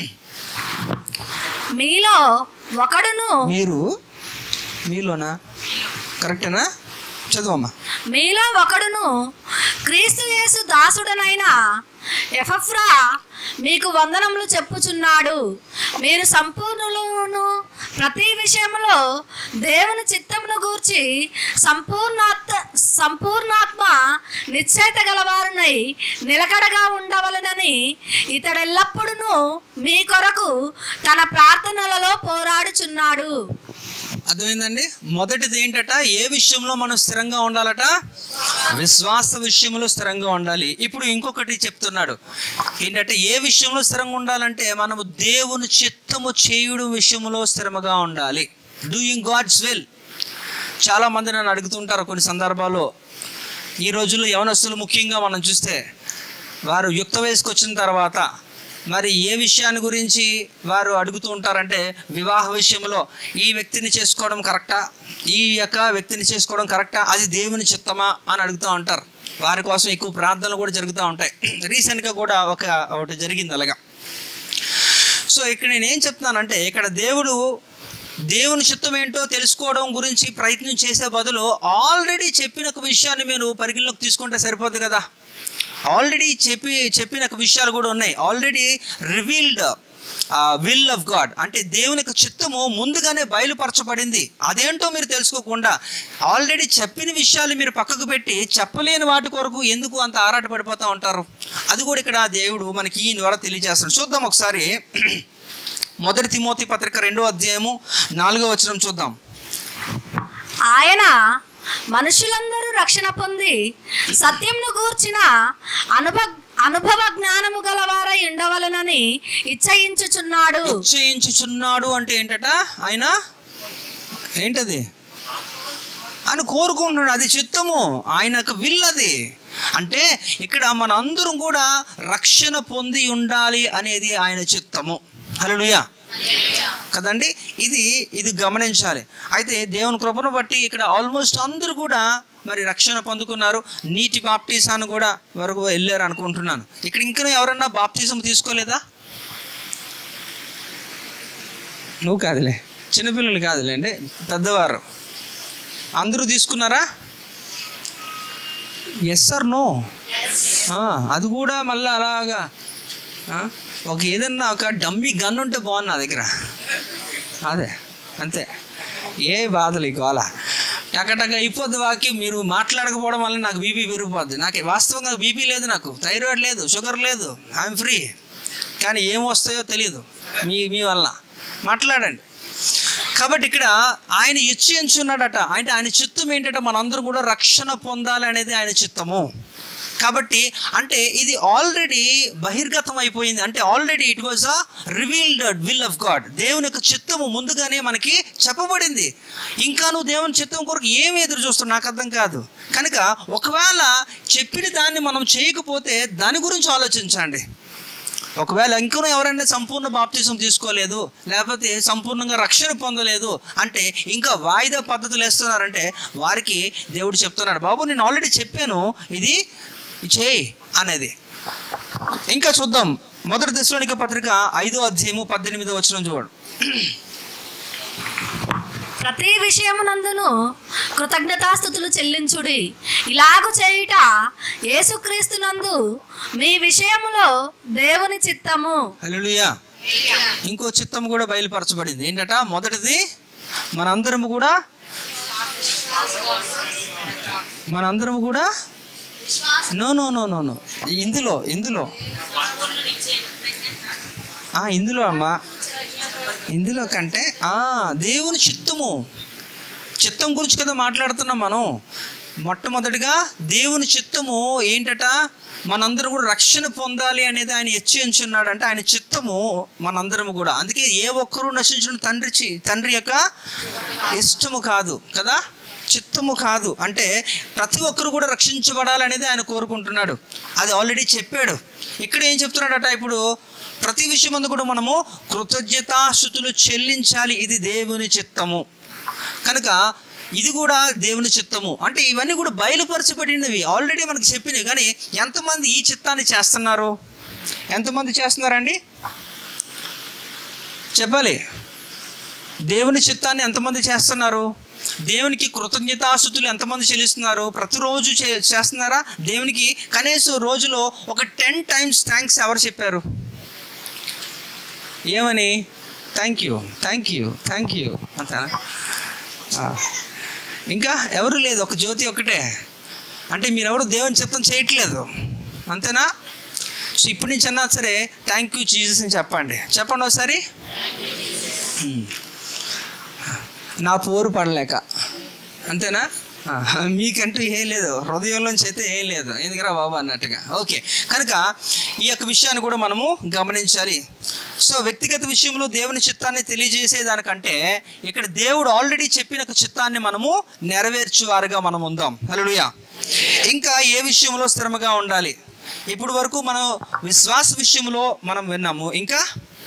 మీలో ఒకడును మీరు మీలోనా కరెక్టేనా చదువమ్మా మీలో ఒకడును క్రీస్తు యేసు దాసుడనైన ఎఫఫ్రా మీకు వందనములు చెప్పుచున్నాడు మీరు సంపూర్ణులను ప్రతి విషయంలో దేవుని చిత్తమును గూర్చి సంపూర్ణాత్మ సంపూర్ణాత్మ నిశ్చయిత గలవారునై నిలకడగా ఉండవలనని ఇతడెల్లప్పుడూ మీ కొరకు తన ప్రార్థనలలో పోరాడుచున్నాడు అర్థమైందండి మొదటిది ఏంటట ఏ విషయంలో మనం స్థిరంగా ఉండాలట విశ్వాస విషయంలో స్థిరంగా ఉండాలి ఇప్పుడు ఇంకొకటి చెప్తున్నాడు ఏంటంటే ఏ విషయంలో స్థిరంగా ఉండాలంటే మనము దేవుని చిత్తము చేయుడు విషయంలో స్థిరముగా ఉండాలి డూయింగ్ గాడ్స్ విల్ చాలా మంది నన్ను అడుగుతుంటారు కొన్ని సందర్భాల్లో ఈ రోజుల్లో యవనస్తులు ముఖ్యంగా మనం చూస్తే వారు యుక్త వయసుకు వచ్చిన తర్వాత మరి ఏ విషయాన్ని గురించి వారు అడుగుతూ ఉంటారంటే వివాహ విషయంలో ఈ వ్యక్తిని చేసుకోవడం కరెక్టా ఈ యొక్క వ్యక్తిని చేసుకోవడం కరెక్టా అది దేవుని చిత్తమా అని అడుగుతూ ఉంటారు వారి కోసం ఎక్కువ ప్రార్థనలు కూడా జరుగుతూ ఉంటాయి రీసెంట్గా కూడా ఒక ఒకటి జరిగింది అలాగా సో ఇక్కడ నేను ఏం చెప్తున్నానంటే ఇక్కడ దేవుడు దేవుని చిత్తం ఏంటో తెలుసుకోవడం గురించి ప్రయత్నం చేసే బదులు ఆల్రెడీ చెప్పిన ఒక విషయాన్ని మీరు పరిగణలోకి తీసుకుంటే సరిపోద్ది కదా ఆల్రెడీ చెప్పి చెప్పిన ఒక విషయాలు కూడా ఉన్నాయి already revealed will of God అంటే దేవుని యొక్క చిత్తము ముందుగానే బయలుపరచబడింది అదేంటో మీరు తెలుసుకోకుండా ఆల్రెడీ చెప్పిన విషయాలు మీరు పక్కకు పెట్టి చెప్పలేని వాటి కొరకు ఎందుకు అంత ఆరాట పడిపోతూ ఉంటారు అది కూడా ఇక్కడ దేవుడు మనకి ఈ ద్వారా తెలియజేస్తాడు చూద్దాం ఒకసారి మొదటి తిమోతి పత్రిక రెండో అధ్యాయము నాలుగో వచనం చూద్దాం ఆయన మనుషులందరూ రక్షణ పొంది సత్యంను గూర్చిన అనుభవ అనుభవ జ్ఞానము గలవారై ఉండవలనని ఇచ్చయించుచున్నాడు నిశ్చయించుచున్నాడు అంటే ఏంటట ఆయన ఏంటది ఆయన కోరుకుంటున్నాడు అది చిత్తము ఆయన యొక్క విల్ అది అంటే ఇక్కడ మన అందరం కూడా రక్షణ పొంది ఉండాలి అనేది ఆయన చిత్తము హల్లెలూయా కదండి ఇది ఇది గమనించాలి అయితే దేవుని కృపను బట్టి ఇక్కడ ఆల్మోస్ట్ అందరూ కూడా మరి రక్షణ పొందుకున్నారు నీటి బాప్టిజాన్ని కూడా వరకు వెళ్ళారు అనుకుంటున్నాను ఇక్కడ ఇంకా ఎవరన్నా బాప్టిజం తీసుకోలేదా నువ్వు కాదులే చిన్నపిల్లలు కాదులేండి పెద్దవారు అందరూ తీసుకున్నారా ఎస్ ఆర్ నో అది కూడా మళ్ళీ అలాగా ఆ, ఒక ఏదన్నా ఒక డమ్మీ గన్ ఉంటే బాగుంది నా దగ్గర అదే అంతే ఏ బాధలు ఈ గోల టకటక అయిపోద్ది వాకి మీరు మాట్లాడకపోవడం వల్ల నాకు బీపీ పెరిగిపోద్ది నాకు వాస్తవంగా బీపీ లేదు నాకు థైరాయిడ్ లేదు షుగర్ లేదు ఐఎమ్ ఫ్రీ కానీ ఏం వస్తాయో తెలియదు మీ మీ వల్ల మాట్లాడండి కాబట్టి ఇక్కడ ఆయన ఇచ్చేయించున్నాడట అంటే ఆయన చిత్తం ఏంటంటే మనందరం కూడా రక్షణ పొందాలి అనేది ఆయన చిత్తము కాబట్టి అంటే ఇది ఆల్రెడీ బహిర్గతం అయిపోయింది అంటే already it was a revealed will of God దేవుని యొక్క చిత్తము ముందుగానే మనకి చెప్పబడింది ఇంకా నువ్వు దేవుని చిత్తం కొరకు ఏమి ఎదురు చూస్తావు నాకు అర్థం కాదు కనుక ఒకవేళ చెప్పిన దాన్ని మనం చేయకపోతే దాని గురించి ఆలోచించండి ఒకవేళ ఇంకనూ ఎవరైనా సంపూర్ణ బాప్తిజం తీసుకోలేదు లేకపోతే సంపూర్ణంగా రక్షణ పొందలేదు అంటే ఇంకా వాయిదా పద్ధతులు వేస్తున్నారంటే వారికి దేవుడు చెప్తున్నాడు బాబు నేను ఆల్రెడీ చెప్పాను ఇది చేయి అనేది ఇంకా చూద్దాం మొదటి దశలోనిక పత్రిక ఐదో అధ్యాయము పద్దెనిమిదో వచ్చిన చూడు ప్రతి విషయమునందును కృతజ్ఞతాస్థుతులు చెల్లించుడి ఇలాగు చేయుట యేసుక్రీస్తునందు మీ విషయములో దేవుని చిత్తము హల్లెలూయా ఇంకో చిత్తం కూడా బయలుపరచబడింది ఏంటట మొదటిది మనందరము కూడా మనందరము కూడా no no no no no ఇందులో ఇందులో ఆ, ఇందులో అమ్మా ఇందులో కంటే ఆ, దేవుని చిత్తము చిత్తం గురించి కదా మాట్లాడుతున్నాం మనం మొట్టమొదటిగా దేవుని చిత్తము ఏంటట మనందరం కూడా రక్షణ పొందాలి అనేది ఆయన హెచ్చరించున్నాడు అంటే ఆయన చిత్తము మనందరం కూడా అందుకే ఏ ఒక్కరూ నశించిన తండ్రి చి- తండ్రి యొక్క ఇష్టము కాదు కదా చిత్తము కాదు అంటే ప్రతి ఒక్కరు కూడా రక్షించబడాలనేది ఆయన కోరుకుంటున్నాడు అది ఆల్రెడీ చెప్పాడు ఇక్కడ ఏం చెప్తున్నాడట ఇప్పుడు ప్రతి విషయం అందు కూడా మనము కృతజ్ఞతాస్థుతులు చెల్లించాలి ఇది దేవుని చిత్తము కనుక ఇది కూడా దేవుని చిత్తము అంటే ఇవన్నీ కూడా బయలుపరచబడినవి ఆల్రెడీ మనకు చెప్పినవి కానీ ఎంతమంది ఈ చిత్తాన్ని చేస్తున్నారు ఎంతమంది చేస్తున్నారండి చెప్పాలి దేవుని చిత్తాన్ని ఎంతమంది చేస్తున్నారు దేవునికి కృతజ్ఞతాస్థుతులు ఎంతమంది చెల్లిస్తున్నారు ప్రతిరోజు చే చేస్తున్నారా దేవునికి కనీసం రోజులో ఒక టెన్ టైమ్స్ థ్యాంక్స్ ఎవరు చెప్పారు ఏమని thank you thank you thank you అంతేనా ఆ. ఇంకా ఎవరు లేదు ఒక జ్యోతి ఒకటే అంటే మీరెవరు దేవుని చిత్తం చేయట్లేదు అంతేనా సో ఇప్పటి నుంచి అన్నా సరే థ్యాంక్ యూ జీసస్ అని చెప్పండి చెప్పండి ఒకసారి హ్మ్. నా పోరు పడలేక అంతేనా ఆ, మీకంటూ ఏం లేదు హృదయంలోంచి అయితే ఏం లేదు ఎందుకురా బాబు అన్నట్టుగా ఓకే కనుక ఈ యొక్క విషయాన్ని కూడా మనము గమనించాలి సో వ్యక్తిగత విషయంలో దేవుని చిత్తాన్ని తెలియజేసేదానికంటే ఇక్కడ దేవుడు ఆల్రెడీ చెప్పిన ఒక చిత్తాన్ని మనము నెరవేర్చువారుగా మనం ఉందాం హల్లెలూయా ఇంకా ఏ విషయంలో స్థిరముగా ఉండాలి ఇప్పుడు వరకు మనం విశ్వాస విషయంలో మనం విన్నాము ఇంకా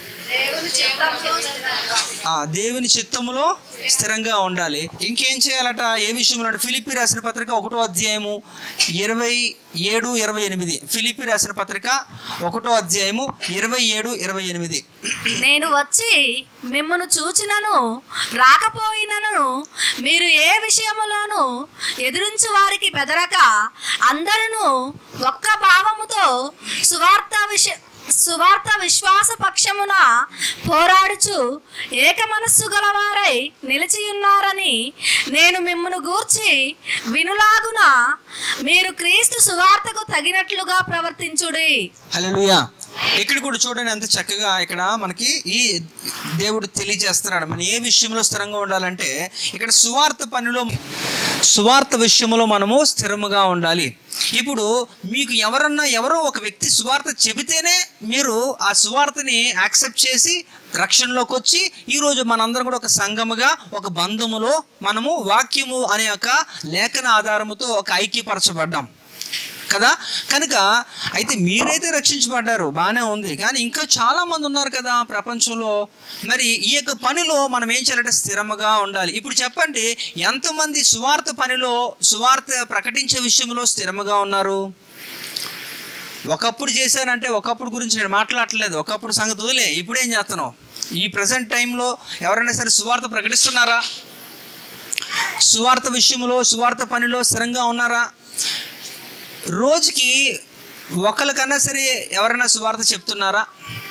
ఆ దేవుని చిత్తములో స్థిరంగా ఉండాలి ఇంకేం చేయాలట ఏ విషయంలో అంటే ఫిలిపి రాసిన పత్రిక ఒకటో అధ్యాయము ఇరవై ఏడు ఇరవై ఎనిమిది ఫిలిపి రాసిన పత్రిక ఒకటో అధ్యాయము ఇరవై ఏడు ఇరవై ఎనిమిది నేను వచ్చి మిమ్మను చూచినను రాకపోయినను మీరు ఏ విషయములోను ఎదురించు వారికి బెదరక అందరూ ఒక్క భావముతో సువార్త విషయ సువార్త విశ్వాస పక్షమున పోరాడుచు ఏక మనస్సు గలవారై నిలిచి ఉన్నారని నేను మిమ్మను గూర్చి వినులాగున మీరు క్రీస్తు సువార్తకు తగినట్లుగా ప్రవర్తించుడి హల్లెలూయా ఇక్కడ కూడా చూడండి ఎంత చక్కగా ఇక్కడ మనకి ఈ దేవుడు తెలియజేస్తున్నాడు మనం ఏ విషయంలో స్థిరంగా ఉండాలంటే ఇక్కడ సువార్త పనిలో సువార్త విషయంలో మనము స్థిరముగా ఉండాలి ఇప్పుడు మీకు ఎవరన్నా ఎవరో ఒక వ్యక్తి సువార్త చెబితేనే మీరు ఆ సువార్తని యాక్సెప్ట్ చేసి రక్షణలోకి వచ్చి ఈరోజు మనందరం కూడా ఒక సంఘముగా ఒక బంధములో మనము వాక్యము అనే ఒక లేఖన ఆధారముతో ఒక ఐక్యపరచబడ్డాం కదా కనుక అయితే మీరైతే రక్షించబడ్డారు బాగానే ఉంది కానీ ఇంకా చాలా మంది ఉన్నారు కదా ప్రపంచంలో మరి ఈ యొక్క పనిలో మనం ఏం చేయాలంటే స్థిరముగా ఉండాలి ఇప్పుడు చెప్పండి ఎంతమంది సువార్త పనిలో సువార్త ప్రకటించే విషయంలో స్థిరముగా ఉన్నారు ఒకప్పుడు చేశానంటే ఒకప్పుడు గురించి నేను మాట్లాడట్లేదు ఒకప్పుడు సంగతి వదిలే ఇప్పుడు ఏం చేస్తున్నావు ఈ ప్రజెంట్ టైంలో ఎవరైనా సరే సువార్త ప్రకటిస్తున్నారా సువార్త విషయంలో సువార్త పనిలో స్థిరంగా ఉన్నారా రోజుకి ఒకరికన్నా సరే ఎవరైనా సువార్త చెప్తున్నారా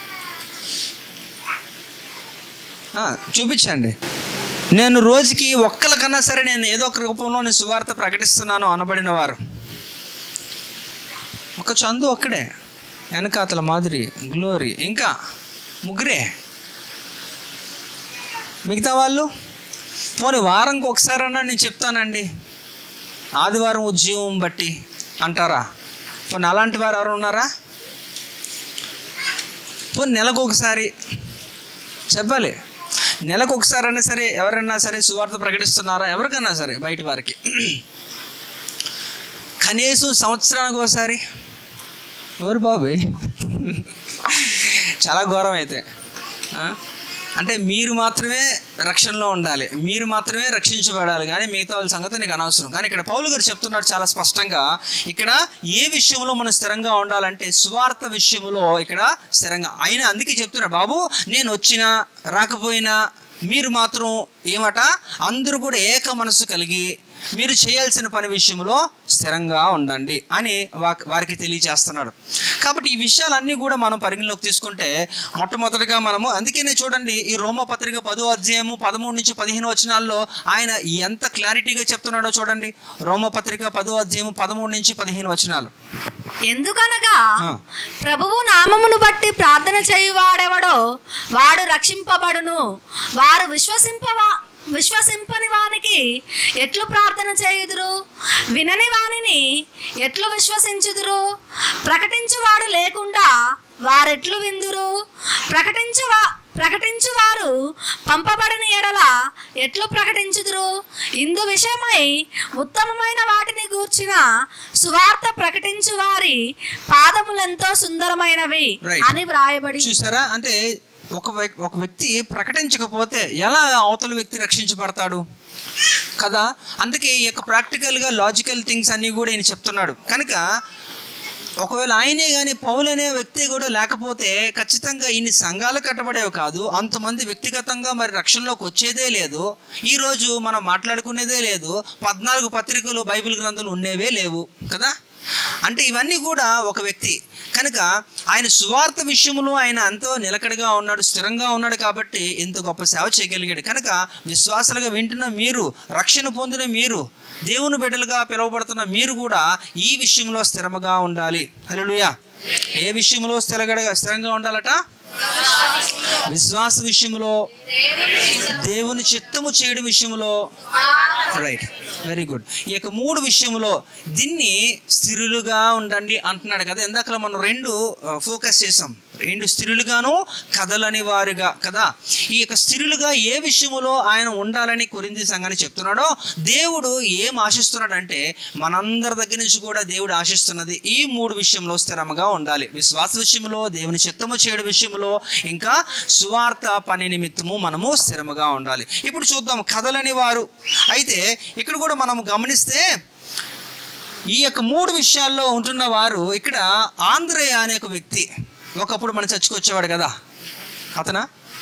ఆ, చూపించండి నేను రోజుకి ఒక్కరికన్నా సరే నేను ఏదో ఒక రూపంలో నేను సువార్త ప్రకటిస్తున్నాను అనబడిన వారు ఒక చందు ఒక్కడే వెనకాతల మాదిరి గ్లోరీ ఇంకా ముగ్గురే మిగతా వాళ్ళు పోనీ వారంకి ఒకసారన్నా నేను చెప్తానండి ఆదివారం ఉద్యోగం బట్టి అంటారా పోనీ అలాంటి వారు ఎవరు ఉన్నారా పోనీ నెలకు ఒకసారి చెప్పాలి నెలకు ఒకసారి అయినా సరే ఎవరైనా సరే సువార్త ప్రకటిస్తున్నారా ఎవరికైనా సరే బయట వారికి కనీసం సంవత్సరానికి ఒకసారి ఎవరు బాబు చాలా ఘోరం అయితే ఆ? అంటే మీరు మాత్రమే రక్షణలో ఉండాలి మీరు మాత్రమే రక్షించబడాలి కానీ మిగతా వాళ్ళ సంగతి నీకు అనవసరం కానీ ఇక్కడ పౌలు గారు చెప్తున్నాడు చాలా స్పష్టంగా ఇక్కడ ఏ విషయంలో మనం స్థిరంగా ఉండాలంటే స్వార్థ విషయంలో ఇక్కడ స్థిరంగా ఆయన అందుకే చెప్తున్నాడు బాబు నేను వచ్చినా రాకపోయినా మీరు మాత్రం ఏమట అందరూ కూడా ఏక మనసు కలిగి మీరు చేయాల్సిన పని విషయంలో స్థిరంగా ఉండండి అని వా- వారికి తెలియజేస్తున్నాడు కాబట్టి ఈ విషయాలన్నీ కూడా మనం పరిగణలోకి తీసుకుంటే మొట్టమొదటిగా మనము అందుకనే చూడండి ఈ రోమ పత్రిక పదో అధ్యాయము పదమూడు నుంచి పదిహేను వచనాల్లో ఆయన ఎంత క్లారిటీగా చెప్తున్నాడో చూడండి రోమ పత్రిక పదో అధ్యాయము పదమూడు నుంచి పదిహేను వచనాలు ఎందుకనగా ఆ. ప్రభువు నామమును బట్టి ప్రార్థన చేయువాడెవడో వాడు రక్షింపబడును వారు విశ్వసింపవా విశ్వసింపని వానికి ఎట్లు ప్రార్థన చేయుదురు వినని వానిని ఎట్లు విశ్వసించుదురు ప్రకటించువాడు లేకుండా వారెట్లు విందురు ప్రకటించువా ప్రకటించువారు పంపబడిన ఎడల ఎట్లు ప్రకటించుదురు ఇందు విషయమై ఉత్తమమైన వాటిని గూర్చిన సువార్త ప్రకటించు వారి పాదములెంతో సుందరమైనవి Right. అని వ్రాయబడి చూసారా అంటే ఒక వ్యక్- ఒక వ్యక్తి ప్రకటించకపోతే ఎలా అవతల వ్యక్తి రక్షించబడతాడు కదా అందుకే ఈ యొక్క ప్రాక్టికల్గా లాజికల్ థింగ్స్ అన్నీ కూడా ఈయన చెప్తున్నాడు కనుక ఒకవేళ ఆయనే కానీ పౌలు అనే వ్యక్తి కూడా లేకపోతే ఖచ్చితంగా ఇన్ని సంఘాలు కట్టబడేవి కాదు అంతమంది వ్యక్తిగతంగా మరి రక్షణలోకి వచ్చేదే లేదు ఈ రోజు మనం మాట్లాడుకునేదే లేదు పద్నాలుగు పత్రికలు బైబిల్ గ్రంథాలు ఉండేవే లేవు కదా అంటే ఇవన్నీ కూడా ఒక వ్యక్తి కనుక ఆయన సువార్త విషయంలో ఆయన ఎంతో నిలకడగా ఉన్నాడు స్థిరంగా ఉన్నాడు కాబట్టి ఇంత గొప్ప సేవ చేయగలిగాడు కనుక విశ్వాసాలుగా వింటున్న మీరు రక్షణ పొందిన మీరు దేవుని బిడ్డలుగా పిలువబడుతున్న మీరు కూడా ఈ విషయంలో స్థిరముగా ఉండాలి హల్లెలూయా ఏ విషయంలో స్థిరగడగా స్థిరంగా ఉండాలట విశ్వాస విషయంలో దేవుని చిత్తము చేయడం విషయంలో రైట్ వెరీ గుడ్ ఈ యొక్క మూడు విషయంలో దీన్ని స్థిరులుగా ఉండండి అంటున్నాడు కదా ఇందాక మనం రెండు ఫోకస్ చేసాం రెండు స్థిరులుగాను కదలని వారుగా కదా ఈ యొక్క స్థిరులుగా ఏ విషయంలో ఆయన ఉండాలని కొరింది సంఘాన్ని చెప్తున్నాడో దేవుడు ఏం ఆశిస్తున్నాడంటే మనందరి దగ్గర నుంచి కూడా దేవుడు ఆశిస్తున్నది ఈ మూడు విషయంలో స్థిరంగా ఉండాలి విశ్వాస విషయంలో దేవుని చిత్తము చేయడం విషయంలో ఇంకా సువార్త పని నిమిత్తము మనము స్థిరముగా ఉండాలి ఇప్పుడు చూద్దాం కదలని వారు అయితే ఇక్కడ కూడా మనం గమనిస్తే ఈ యొక్క మూడు విషయాల్లో ఉంటున్న వారు ఇక్కడ ఆంధ్రయ్య అనే ఒక వ్యక్తి ఒకప్పుడు మన చర్చకు వచ్చేవాడు కదా అతనా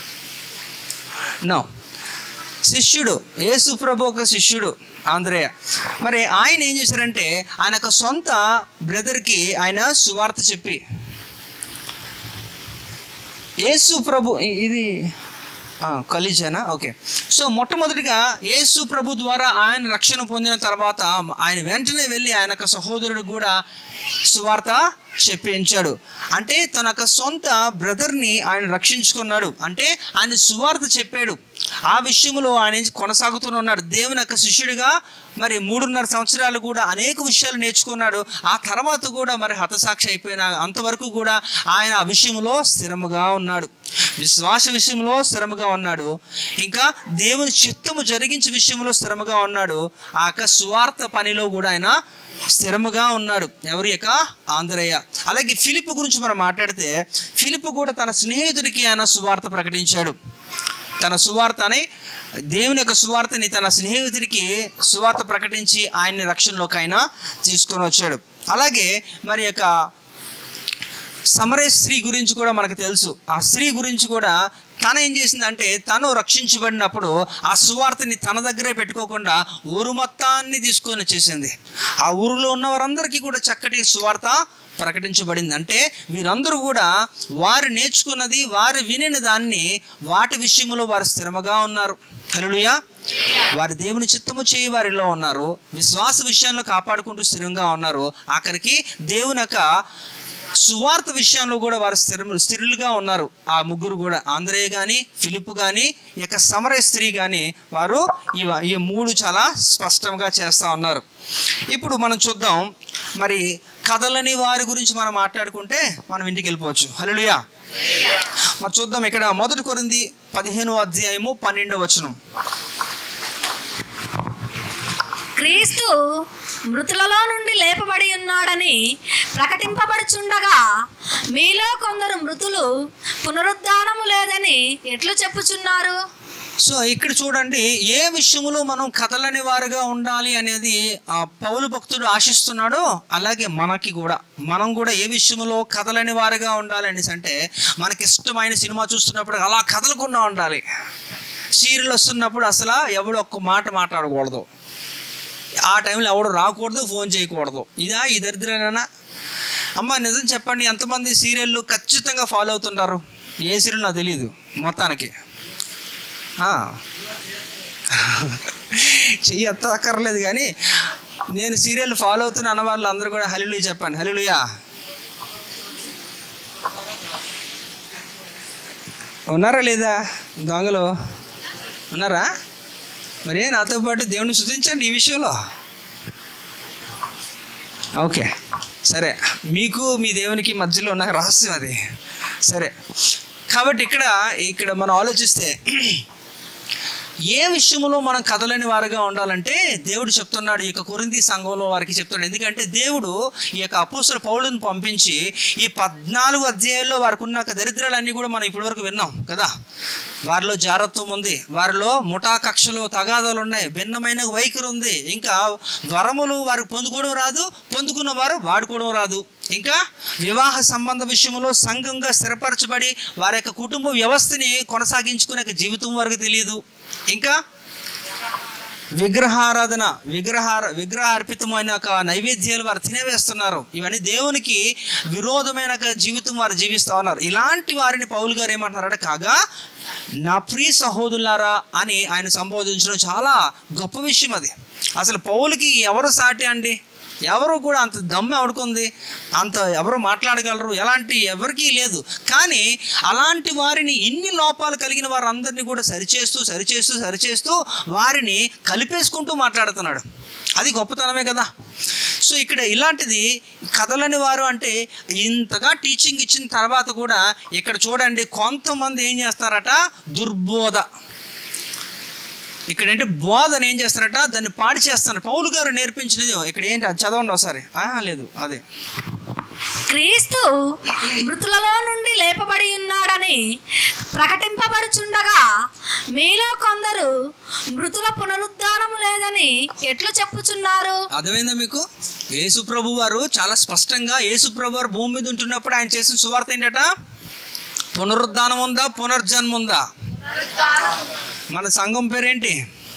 నో శిష్యుడు యేసు ప్రభు ఒక శిష్యుడు ఆంధ్రేయ మరి ఆయన ఏం చేశారంటే ఆయన యొక్క సొంత బ్రదర్కి ఆయన సువార్త చెప్పి యేసు ప్రభు ఇ- ఇది కలిజనా ఓకే సో మొట్టమొదటిగా యేసు ప్రభు ద్వారా ఆయన రక్షణ పొందిన తర్వాత ఆయన వెంటనే వెళ్ళి ఆయన యొక్క సహోదరుడు కూడా సువార్త చెప్పించాడు అంటే తన యొక్క సొంత బ్రదర్ని ఆయన రక్షించుకున్నాడు అంటే ఆయన సువార్త చెప్పాడు ఆ విషయంలో ఆయన కొనసాగుతూనే ఉన్నాడు దేవుని యొక్క శిష్యుడిగా మరి మూడున్నర సంవత్సరాలు కూడా అనేక విషయాలు నేర్చుకున్నాడు ఆ తర్వాత కూడా మరి హతసాక్షి అయిపోయిన అంతవరకు కూడా ఆయన ఆ విషయంలో స్థిరముగా ఉన్నాడు విశ్వాస విషయంలో స్థిరముగా ఉన్నాడు ఇంకా దేవుని చిత్తము జరిగించే విషయంలో స్థిరముగా ఉన్నాడు ఆ యొక్క సువార్త పనిలో కూడా ఆయన స్థిరముగా ఉన్నాడు ఎవరి యొక్క ఆంధ్రయ్య అలాగే ఫిలిప్ గురించి మనం మాట్లాడితే ఫిలిప్ కూడా తన స్నేహితుడికి ఆయన సువార్త ప్రకటించాడు తన సువార్త అని దేవుని యొక్క సువార్తని తన స్నేహితుడికి సువార్త ప్రకటించి ఆయన్ని రక్షణలోకి ఆయన తీసుకొని వచ్చాడు అలాగే మరి యొక్క సమరే స్త్రీ గురించి కూడా మనకు తెలుసు ఆ స్త్రీ గురించి కూడా తను ఏం చేసిందంటే తను రక్షించబడినప్పుడు ఆ సువార్తని తన దగ్గరే పెట్టుకోకుండా ఊరు మొత్తాన్ని తీసుకొని వచ్చేసింది ఆ ఊరిలో ఉన్న వారందరికీ కూడా చక్కటి సువార్త ప్రకటించబడింది అంటే వీరందరూ కూడా వారు నేర్చుకున్నది వారు వినిన దాన్ని వాటి విషయంలో వారు స్థిరముగా ఉన్నారు హల్లెలూయా వారి దేవుని చిత్తము చేయి వారిలో ఉన్నారు విశ్వాస విషయంలో కాపాడుకుంటూ స్థిరంగా ఉన్నారు ఆఖరికి దేవుని యొక్క సువార్త విషయంలో కూడా వారు స్థిర స్థిరులుగా ఉన్నారు ఆ ముగ్గురు కూడా ఆంధ్రే కానీ ఫిలిప్ కానీ ఈ యొక్క సమరయ స్త్రీ కానీ వారు ఈ ఈ మూడు చాలా స్పష్టంగా చేస్తూ ఉన్నారు ఇప్పుడు మనం చూద్దాం మరి కథలని వారి గురించి మనం మాట్లాడుకుంటే మనం ఇంటికి వెళ్ళిపోవచ్చు హలోయా మరి చూద్దాం ఇక్కడ మొదటి కొరింది పదిహేను అధ్యాయము పన్నెండవ వచనం క్రీస్తు మృతులలో నుండి లేపబడి ఉన్నాడని ప్రకటింపబడుచుండగా మీలో కొందరు మృతులు పునరుద్ధానము లేదని ఎట్లు చెప్పుచున్నారు సో ఇక్కడ చూడండి ఏ విషయంలో మనం కథలని వారుగా ఉండాలి అనేది ఆ పౌలు భక్తుడు ఆశిస్తున్నాడో అలాగే మనకి కూడా మనం కూడా ఏ విషయంలో కథలని వారుగా ఉండాలి అనేసి అంటే మనకి ఇష్టమైన సినిమా చూస్తున్నప్పుడు అలా కదలకుండా ఉండాలి సీరియల్ వస్తున్నప్పుడు అసలు ఎవడు ఒక్క మాట మాట్లాడకూడదు ఆ టైంలో ఎవడు రాకూడదు ఫోన్ చేయకూడదు ఇదా ఈ దరిద్రనా అమ్మ నిజం చెప్పండి ఎంతమంది సీరియళ్ళు ఖచ్చితంగా ఫాలో అవుతుంటారు ఏ సీరియల్ నాకు తెలియదు మొత్తానికి ఆ. చెయ్యి ఎత్త అక్కర్లేదు కానీ నేను సీరియల్ ఫాలో అవుతున్న అన్న వాళ్ళు అందరూ కూడా హలిలుయ చెప్పండి హలిలుయా ఉన్నారా లేదా దొంగలు ఉన్నారా మరి నాతో పాటు దేవుని శుద్ధించండి ఈ విషయంలో ఓకే సరే మీకు మీ దేవునికి మధ్యలో ఉన్న రహస్యం అది సరే కాబట్టి ఇక్కడ ఇక్కడ మనం ఆలోచిస్తే ఏ విషయంలో మనం కదలని వారుగా ఉండాలంటే దేవుడు చెప్తున్నాడు ఈ యొక్క కొరింది సంఘంలో వారికి చెప్తున్నాడు ఎందుకంటే దేవుడు ఈ యొక్క అపోసల పౌలను పంపించి ఈ పద్నాలుగు అధ్యాయాల్లో వారికి ఉన్న యొక్క దరిద్రాలన్నీ కూడా మనం ఇప్పటివరకు విన్నాం కదా వారిలో జారత్వం ఉంది వారిలో ముఠా కక్షలు తగాదాలు ఉన్నాయి భిన్నమైన వైఖరి ఉంది ఇంకా వరములు వారికి పొందుకోవడం రాదు పొందుకున్న వారు వాడుకోవడం రాదు ఇంకా వివాహ సంబంధ విషయంలో సంఘంగా స్థిరపరచబడి వారి యొక్క కుటుంబ వ్యవస్థని కొనసాగించుకునే యొక్క జీవితం వారికి తెలియదు ఇంకా విగ్రహారాధన విగ్రహార విగ్రహార్పితమైన ఒక నైవేద్యాలు వారు తినేవేస్తున్నారు ఇవన్నీ దేవునికి విరోధమైన ఒక జీవితం వారు జీవిస్తూ ఉన్నారు ఇలాంటి వారిని పౌలు గారు ఏమంటున్నారంటే కాగా నా ప్రియ సహోదరులారా అని ఆయన సంబోధించడం చాలా గొప్ప విషయం అది అసలు పౌలుకి ఎవరు సాటి అండి ఎవరు కూడా అంత దమ్ము ఎవడుకుంది అంత ఎవరు మాట్లాడగలరు ఎలాంటి ఎవరికీ లేదు కానీ అలాంటి వారిని ఇన్ని లోపాలు కలిగిన వారందరినీ కూడా సరిచేస్తూ సరిచేస్తూ సరిచేస్తూ వారిని కలిపేసుకుంటూ మాట్లాడుతున్నాడు అది గొప్పతనమే కదా సో ఇక్కడ ఇలాంటిది కథలని వారు అంటే ఇంతగా టీచింగ్ ఇచ్చిన తర్వాత కూడా ఇక్కడ చూడండి కొంతమంది ఏం చేస్తారట దుర్బోధ ఇక్కడ ఏంటి బోధన ఏం చేస్తారట దాన్ని పాడి చేస్తారు పౌలు గారు నేర్పించినది ఇక్కడ ఏంటి అది చదవండి ఒకసారి ఆ, లేదు అదే క్రీస్తు మృతులలో నుండి లేపబడి ఉన్నాడని ప్రకటింపబడుచుండగా మీలో కొందరు మృతుల పునరుద్ధానము లేదని ఎట్లు చెప్పుచున్నారు అర్థమైందా మీకు యేసు ప్రభు వారు చాలా స్పష్టంగా యేసు ప్రభు వారు భూమి మీద ఉంటున్నప్పుడు ఆయన చేసిన సువార్త ఏంటట పునరుద్ధానం ఉందా పునర్జన్మ ఉందా మన సంఘం పేరేంటి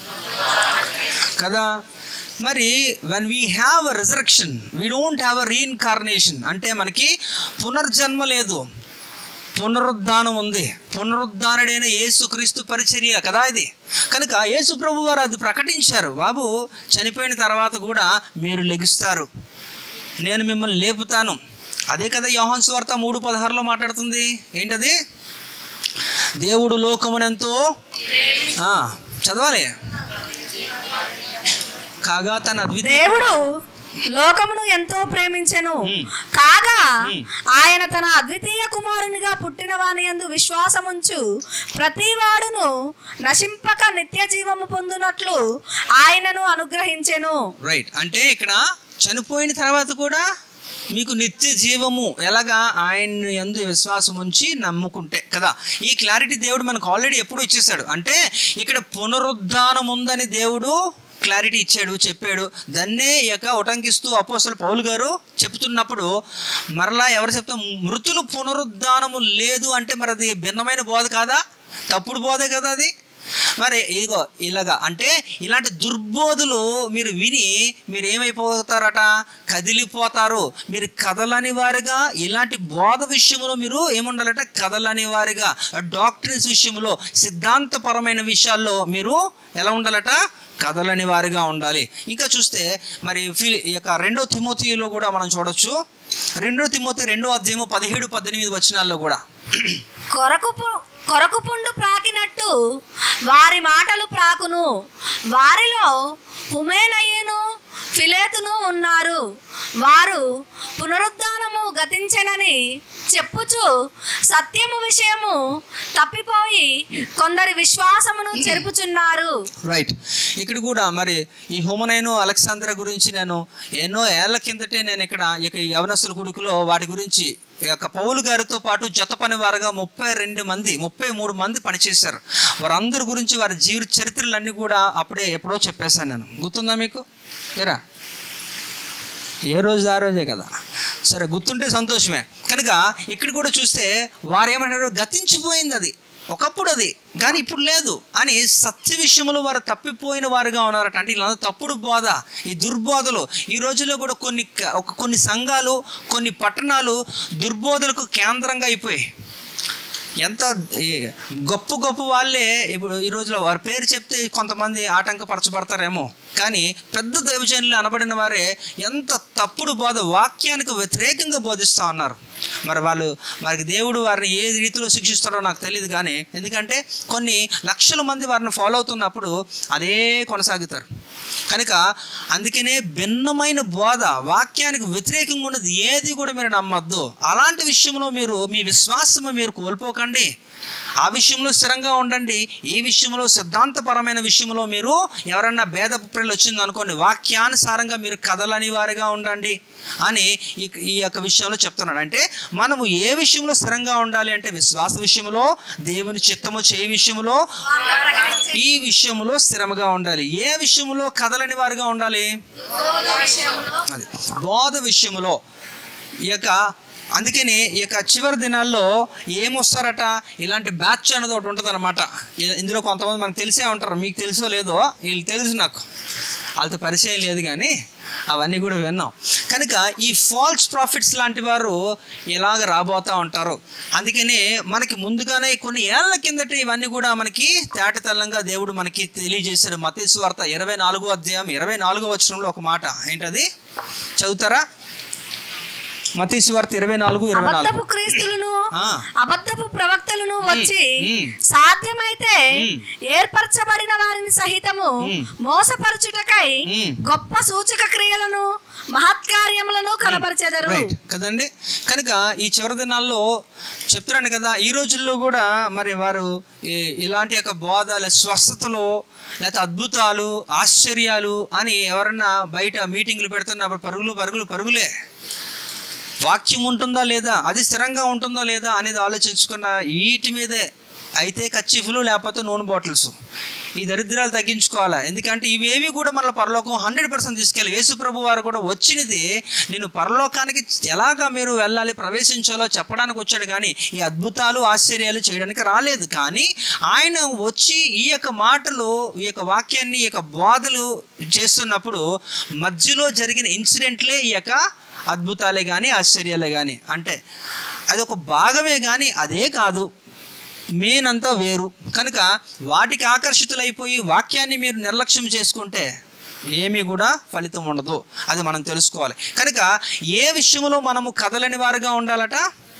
కదా మరి when we have a resurrection we don't have a reincarnation అంటే మనకి పునర్జన్మ లేదు పునరుద్ధానం ఉంది పునరుద్ధానుడైన యేసుక్రీస్తు పరిచర్య కదా ఇది కనుక యేసు ప్రభు వారు అది ప్రకటించారు బాబు చనిపోయిన తర్వాత కూడా మీరు లెగుస్తారు నేను మిమ్మల్ని లేపుతాను అదే కదా యోహాన్ స్వార్త మూడు పదహారులో మాట్లాడుతుంది ఏంటది దేవుడు లోకమునెంతో ఆ, చదవాలి కాగా తన అద్వితీయ దేవుడు లోకమును ఎంతో ప్రేమించెను Hmm. కాగా Hmm. ఆయన తన అద్వితీయ కుమారునిగా పుట్టిన వాని యందు విశ్వాసముంచు ప్రతి వాడును నశింపక నిత్య జీవము పొందునట్లు ఆయనను అనుగ్రహించెను రైట్ అంటే ఇక్కడ చనిపోయిన తర్వాత కూడా మీకు నిత్య జీవము ఎలాగా ఆయన ఎందు విశ్వాసం ఉంచి నమ్ముకుంటే కదా ఈ క్లారిటీ దేవుడు మనకు ఆల్రెడీ ఎప్పుడు ఇచ్చేసాడు అంటే ఇక్కడ పునరుద్ధానం ఉందని దేవుడు క్లారిటీ ఇచ్చాడు చెప్పాడు దాన్నే ఈ యొక్క ఉటంకిస్తూ అపోసలు పౌలు గారు చెప్తున్నప్పుడు మరలా ఎవరు చెప్తాం మృతులు పునరుద్ధానము లేదు అంటే మరి అది భిన్నమైన బోధ కాదా తప్పుడు బోధే కదా అది మరి ఇదిగో ఇలాగా అంటే ఇలాంటి దుర్బోధులు మీరు విని మీరు ఏమైపోతారట కదిలిపోతారు మీరు కదలని వారిగా ఇలాంటి బోధ విషయంలో మీరు ఏముండాలట కదలని వారిగా డాక్టరీస్ విషయంలో సిద్ధాంతపరమైన విషయాల్లో మీరు ఎలా ఉండాలట కదలని వారిగా ఉండాలి ఇంకా చూస్తే మరి ఫి ఈ యొక్క రెండో తిమోతిలో కూడా మనం చూడొచ్చు రెండో తిమ్మోతి రెండో అధ్యాయము పదిహేడు పద్దెనిమిది వచనాల్లో కూడా కొరకు పు- కొరకు పుండు ప్రాకినట్టు వారి మాటలు ప్రాకును వారిలో హుమేనయ్యను ఫిలేతును ఉన్నారు వారు పునరుద్ధానము గతించెనని చెప్పుచు సత్యము విషయము తప్పిపోయి కొందరి విశ్వాసమును చెరుపుచున్నారు రైట్ ఇక్కడ కూడా మరి ఈ హోమనైను అలెగ్జాంద్ర గురించి నేను ఎన్నో ఏళ్ల కిందటే నేను ఇక్కడ ఇక ఈ యవనస్తుల గుడికులో వాటి గురించి ఈ యొక్క పౌలు గారితో పాటు జత పని వారుగా ముప్పై రెండు మంది ముప్పై మూడు మంది పనిచేశారు వారందరి గురించి వారి జీవిత చరిత్రలన్నీ కూడా అప్పుడే ఎప్పుడో చెప్పేశాను నేను గుర్తుందా మీకు ఏరా ఏ రోజు ఆ రోజే కదా సరే గుర్తుంటే సంతోషమే కనుక ఇక్కడ కూడా చూస్తే వారు ఏమంటారు గతించిపోయింది అది ఒకప్పుడు అది కానీ ఇప్పుడు లేదు అని సత్య విషయంలో వారు తప్పిపోయిన వారుగా ఉన్నారట అంటే ఇలా తప్పుడు బోధ ఈ దుర్బోధలు ఈ రోజుల్లో కూడా కొన్ని క- ఒక కొన్ని సంఘాలు కొన్ని పట్టణాలు దుర్బోధలకు కేంద్రంగా అయిపోయాయి ఎంత ఈ గొప్ప గొప్ప వాళ్ళే ఇప్పుడు ఈ రోజులో వారి పేరు చెప్తే కొంతమంది ఆటంకపరచబడతారేమో కానీ పెద్ద దైవజనులు అనబడిన వారే ఎంత తప్పుడు బోధ వాక్యానికి వ్యతిరేకంగా బోధిస్తూ ఉన్నారు మరి వాళ్ళు వారికి దేవుడు వారిని ఏ రీతిలో శిక్షిస్తారో నాకు తెలియదు కానీ ఎందుకంటే కొన్ని లక్షల మంది వారిని ఫాలో అవుతున్నప్పుడు అదే కొనసాగుతారు కనుక అందుకనే భిన్నమైన బోధ వాక్యానికి వ్యతిరేకంగా ఉన్నది ఏది కూడా మీరు నమ్మద్దు అలాంటి విషయంలో మీరు మీ విశ్వాసము మీరు కోల్పోకండి ఆ విషయంలో స్థిరంగా ఉండండి ఈ విషయంలో సిద్ధాంతపరమైన విషయంలో మీరు ఎవరన్నా భేద ప్రియులు వచ్చింది అనుకోండి వాక్యానుసారంగా మీరు కదలని వారిగా ఉండండి అని ఈ ఈ యొక్క విషయంలో చెప్తున్నాడు అంటే మనము ఏ విషయంలో స్థిరంగా ఉండాలి అంటే విశ్వాస విషయంలో దేవుని చిత్తము చేయ విషయంలో ఈ విషయంలో స్థిరముగా ఉండాలి ఏ విషయంలో కదలని వారిగా ఉండాలి అది బోధ విషయంలో ఈ యొక్క అందుకని ఈ యొక్క చివరి దినాల్లో ఏమొస్తారట ఇలాంటి బ్యాచ్ అనేది ఒకటి ఉంటుంది అనమాట ఇందులో కొంతమంది మనకు తెలిసే ఉంటారు మీకు తెలుసో లేదో వీళ్ళు తెలుసు నాకు వాళ్ళతో పరిచయం లేదు కానీ అవన్నీ కూడా విన్నాం కనుక ఈ ఫాల్స్ ప్రాఫిట్స్ లాంటి వారు ఇలాగ రాబోతూ ఉంటారు అందుకనే మనకి ముందుగానే కొన్ని ఏళ్ల కిందట ఇవన్నీ కూడా మనకి తేటతెల్లంగా దేవుడు మనకి తెలియజేశాడు మతేసు వార్త ఇరవై నాలుగో అధ్యాయం ఇరవై నాలుగో వచనంలో ఒక మాట ఏంటది చదువుతారా మతీసు వార్త ఇరవై నాలుగు ఇరవై నాలుగు అబద్ధపు క్రీస్తులను ఆ. అబద్ధపు ప్రవక్తలను వచ్చి మ్. సాధ్యమైతే మ్. ఏర్పరచబడిన వారిని సహితము మ్. మోసపరచుటకై మ్. గొప్ప సూచక క్రియలను మహత్కార్యములను కనపరిచెదరు రైట్ కదండి కనుక ఈ చివరి దినాల్లో చెప్తున్నాను కదా ఈ రోజుల్లో కూడా మరి వారు ఈ- ఇలాంటి యొక్క బోధ లేదా స్వస్థతలు లేకపోతే అద్భుతాలు ఆశ్చర్యాలు అని ఎవరన్నా బయట మీటింగ్లు పెడుతున్నప్పుడు పరుగులు పరుగులు పరుగులే వాక్యం ఉంటుందా లేదా అది స్థిరంగా ఉంటుందా లేదా అనేది ఆలోచించుకున్న వీటి మీదే అయితే కచ్చిఫ్లు లేకపోతే నూనె బాటిల్స్ ఈ దరిద్రాలు తగ్గించుకోవాలా ఎందుకంటే ఇవేవి కూడా మన పరలోకం హండ్రెడ్ పర్సెంట్ తీసుకెళ్ళి యేసు ప్రభు వారు కూడా వచ్చినది నేను పరలోకానికి ఎలాగా మీరు వెళ్ళాలి ప్రవేశించాలో చెప్పడానికి వచ్చాడు కానీ ఈ అద్భుతాలు ఆశ్చర్యాలు చేయడానికి రాలేదు కానీ ఆయన వచ్చి ఈ యొక్క మాటలు ఈ యొక్క వాక్యాన్ని ఈ యొక్క బోధలు చేస్తున్నప్పుడు మధ్యలో జరిగిన ఇన్సిడెంట్లే ఈ యొక్క అద్భుతాలే కానీ ఆశ్చర్యాలే కానీ అంటే అది ఒక భాగమే కానీ అదే కాదు మెయిన్ అంతా వేరు కనుక వాటికి ఆకర్షితులైపోయి వాక్యాన్ని మీరు నిర్లక్ష్యం చేసుకుంటే ఏమీ కూడా ఫలితం ఉండదు అది మనం తెలుసుకోవాలి కనుక ఏ విషయంలో మనము కదలని వారుగా ఉండాలట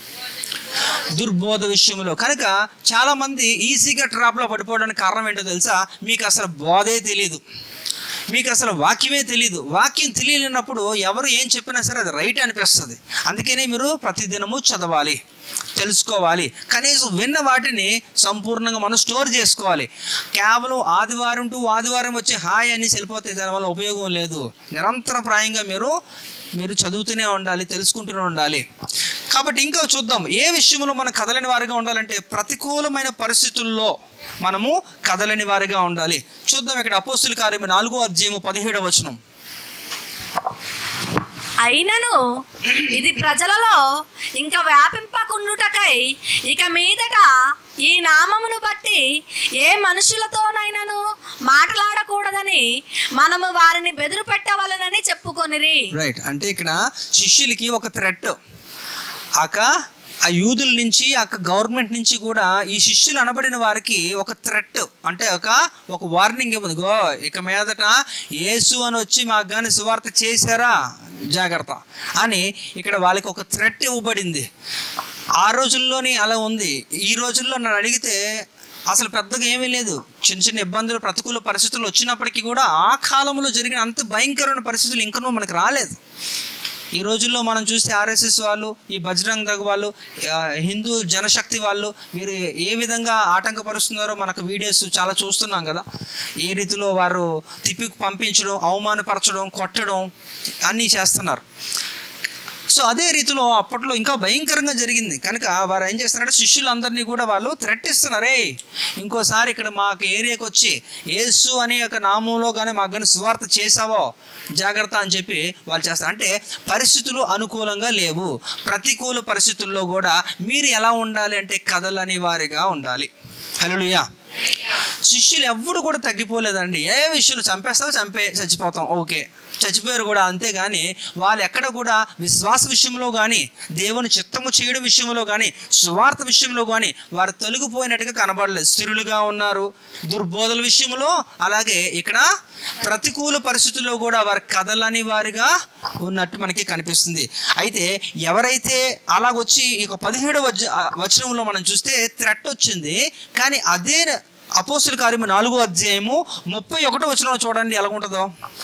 దుర్బోధ విషయంలో కనుక చాలా మంది ఈజీగా ట్రాప్లో పడిపోవడానికి కారణం ఏంటో తెలుసా మీకు అసలు బోధే తెలియదు మీకు అసలు వాక్యమే తెలియదు వాక్యం తెలియనప్పుడు ఎవరు ఏం చెప్పినా సరే అది రైట్ అనిపిస్తుంది అందుకనే మీరు ప్రతిదినము చదవాలి తెలుసుకోవాలి కనీసం విన్న వాటిని సంపూర్ణంగా మనం స్టోర్ చేసుకోవాలి కేవలం ఆదివారం టు ఆదివారం వచ్చి హాయ్ అని వెళ్ళిపోతే దానివల్ల ఉపయోగం లేదు నిరంతర ప్రాయంగా మీరు మీరు చదువుతూనే ఉండాలి తెలుసుకుంటూనే ఉండాలి కాబట్టి ఇంకా చూద్దాం ఏ విషయంలో మనం కదలని వారిగా ఉండాలంటే ప్రతికూలమైన పరిస్థితుల్లో మనము కదలని వారిగా ఉండాలి చూద్దాం ఇక్కడ అపోస్తుల కార్యము నాలుగో అధ్యాయము పదిహేడవ వచనం అయినను ఇది ప్రజలలో ఇంకా వ్యాపింపకుండుటకై ఇక మీదట ఈ నామమును బట్టి ఏ మనుషులతోనైనాను మాట్లాడకూడదని మనము వారిని బెదురు పెట్టవలనని చెప్పుకొనిరి రైట్ అంటే ఇక్కడ శిష్యులకి ఒక థ్రెట్ అక ఆ యూదుల నుంచి ఆ గవర్నమెంట్ నుంచి కూడా ఈ శిష్యులు అనబడిన వారికి ఒక థ్రెట్ అంటే ఒక ఒక వార్నింగ్ ఇవ్వదు గో ఇక మీదట యేసు అని వచ్చి మాకు కానీ సువార్త చేశారా జాగ్రత్త అని ఇక్కడ వాళ్ళకి ఒక థ్రెట్ ఇవ్వబడింది ఆ రోజుల్లోని అలా ఉంది ఈ రోజుల్లో నన్ను అడిగితే అసలు పెద్దగా ఏమీ లేదు చిన్న చిన్న ఇబ్బందులు ప్రతికూల పరిస్థితులు వచ్చినప్పటికీ కూడా ఆ కాలంలో జరిగిన అంత భయంకరమైన పరిస్థితులు ఇంకనూ మనకు రాలేదు ఈ రోజుల్లో మనం చూస్తే ఆర్ఎస్ఎస్ వాళ్ళు ఈ బజరంగ్ దళ్ వాళ్ళు ఆ, హిందూ జనశక్తి వాళ్ళు వీరు ఏ విధంగా ఆటంకపరుస్తున్నారో మనకు వీడియోస్ చాలా చూస్తున్నాం కదా ఏ రీతిలో వారు తిప్పి పంపించడం అవమానపరచడం కొట్టడం అన్నీ చేస్తున్నారు సో అదే రీతిలో అప్పట్లో ఇంకా భయంకరంగా జరిగింది కనుక వారు ఏం చేస్తున్నారంటే శిష్యులందరినీ కూడా వాళ్ళు థ్రెట్ ఇస్తున్నారే ఇంకోసారి ఇక్కడ మాకు ఏరియాకి వచ్చి యేసు అనే ఒక నామంలో కానీ మాకు కానీ సువార్త చేసావో జాగ్రత్త అని చెప్పి వాళ్ళు చేస్తారు అంటే పరిస్థితులు అనుకూలంగా లేవు ప్రతికూల పరిస్థితుల్లో కూడా మీరు ఎలా ఉండాలి అంటే కథలని వారిగా ఉండాలి హలోయా శిష్యులు ఎవ్వడు కూడా తగ్గిపోలేదండి ఏ విషయాలు చంపేస్తావు చంపే చచ్చిపోతాం ఓకే చచ్చిపోయారు కూడా అంతేగాని వాళ్ళు ఎక్కడ కూడా విశ్వాస విషయంలో కానీ దేవుని చిత్తము చేయడం విషయంలో కానీ సువార్త విషయంలో కానీ వారు తొలగిపోయినట్టుగా కనబడలేదు స్థిరులుగా ఉన్నారు దుర్బోధల విషయంలో అలాగే ఇక్కడ ప్రతికూల పరిస్థితుల్లో కూడా వారు కదలని వారిగా ఉన్నట్టు మనకి కనిపిస్తుంది అయితే ఎవరైతే అలాగొచ్చి ఇక పదిహేడవ వచ- వచనంలో మనం చూస్తే థ్రెట్ వచ్చింది కానీ అదే అపోస్తుల కార్యము నాలుగో అధ్యాయము ముప్పై ఒకటో వచనంలో చూడండి ఎలా ఉంటుందో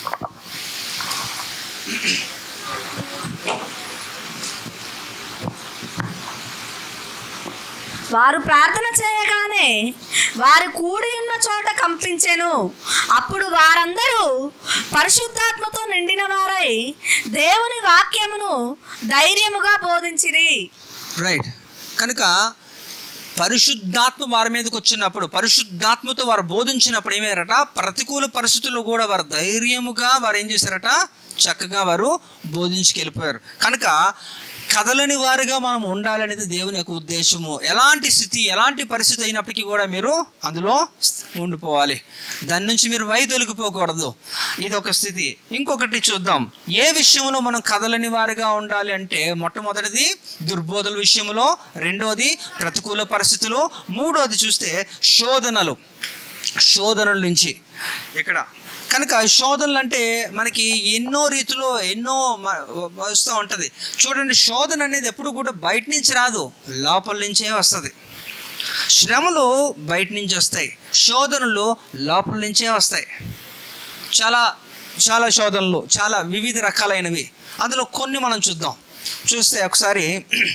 వారు ప్రార్థన చేయగానే వారు కూడి ఉన్న చోట కంపించెను అప్పుడు వారందరూ పరిశుద్ధాత్మతో నిండిన వారై దేవుని వాక్యమును ధైర్యముగా బోధించిరి రైట్ కనుక పరిశుద్ధాత్మ వారి మీదకి వచ్చినప్పుడు పరిశుద్ధాత్మతో వారు బోధించినప్పుడు ఏమయ్యారట ప్రతికూల పరిస్థితుల్లో కూడా వారు ధైర్యముగా వారు ఏం చేశారట చక్కగా వారు బోధించుకెళ్ళిపోయారు కనుక కదలని వారుగా మనం ఉండాలనేది దేవుని యొక్క ఉద్దేశము ఎలాంటి స్థితి ఎలాంటి పరిస్థితి అయినప్పటికీ కూడా మీరు అందులో ఉండిపోవాలి దాని నుంచి మీరు వైదొలిగిపోకూడదు ఇది ఒక స్థితి ఇంకొకటి చూద్దాం ఏ విషయంలో మనం కదలని వారిగా ఉండాలి అంటే మొట్టమొదటిది దుర్బోధల విషయంలో రెండోది ప్రతికూల పరిస్థితులు మూడోది చూస్తే శోధనలు శోధనల నుంచి ఇక్కడ కనుక శోధనలు అంటే మనకి ఎన్నో రీతిలో ఎన్నో మ- వస్తూ ఉంటుంది చూడండి శోధన అనేది ఎప్పుడు కూడా బయట నుంచి రాదు లోపల నుంచే వస్తుంది శ్రమలు బయట నుంచి వస్తాయి శోధనలు లోపల నుంచే వస్తాయి చాలా చాలా శోధనలు చాలా వివిధ రకాలైనవి అందులో కొన్ని మనం చూద్దాం చూస్తే ఒకసారి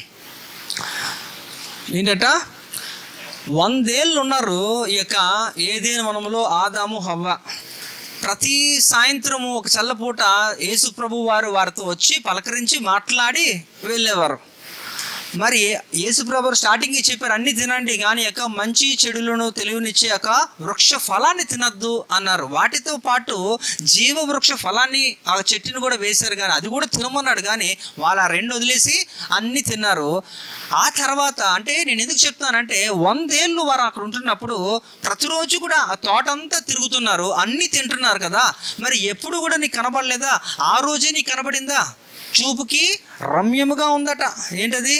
ఏంటట వందేళ్ళు ఉన్నారు ఈ యొక్క ఏదేని మనములో ఆదాము హవ్వ ప్రతి సాయంత్రము ఒక చల్లపూట యేసు ప్రభు వారు వారితో వచ్చి పలకరించి మాట్లాడి వెళ్ళేవారు మరి యేసు ప్రభు స్టార్టింగ్ చెప్పారు అన్ని తినండి కానీ యొక్క మంచి చెడులను తెలివినిచ్చే యొక్క వృక్ష ఫలాన్ని తినద్దు అన్నారు వాటితో పాటు జీవ వృక్ష ఫలాన్ని ఆ చెట్టుని కూడా వేశారు కానీ అది కూడా తినమన్నాడు కానీ వాళ్ళు ఆ రెండు వదిలేసి అన్ని తిన్నారు ఆ తర్వాత అంటే నేను ఎందుకు చెప్తున్నానంటే వందేళ్ళు వారు అక్కడ ఉంటున్నప్పుడు ప్రతిరోజు కూడా ఆ తోటంతా తిరుగుతున్నారు అన్ని తింటున్నారు కదా మరి ఎప్పుడు కూడా నీకు కనబడలేదా ఆ రోజే నీకు కనబడిందా చూపుకి రమ్యముగా ఉందట ఏంటది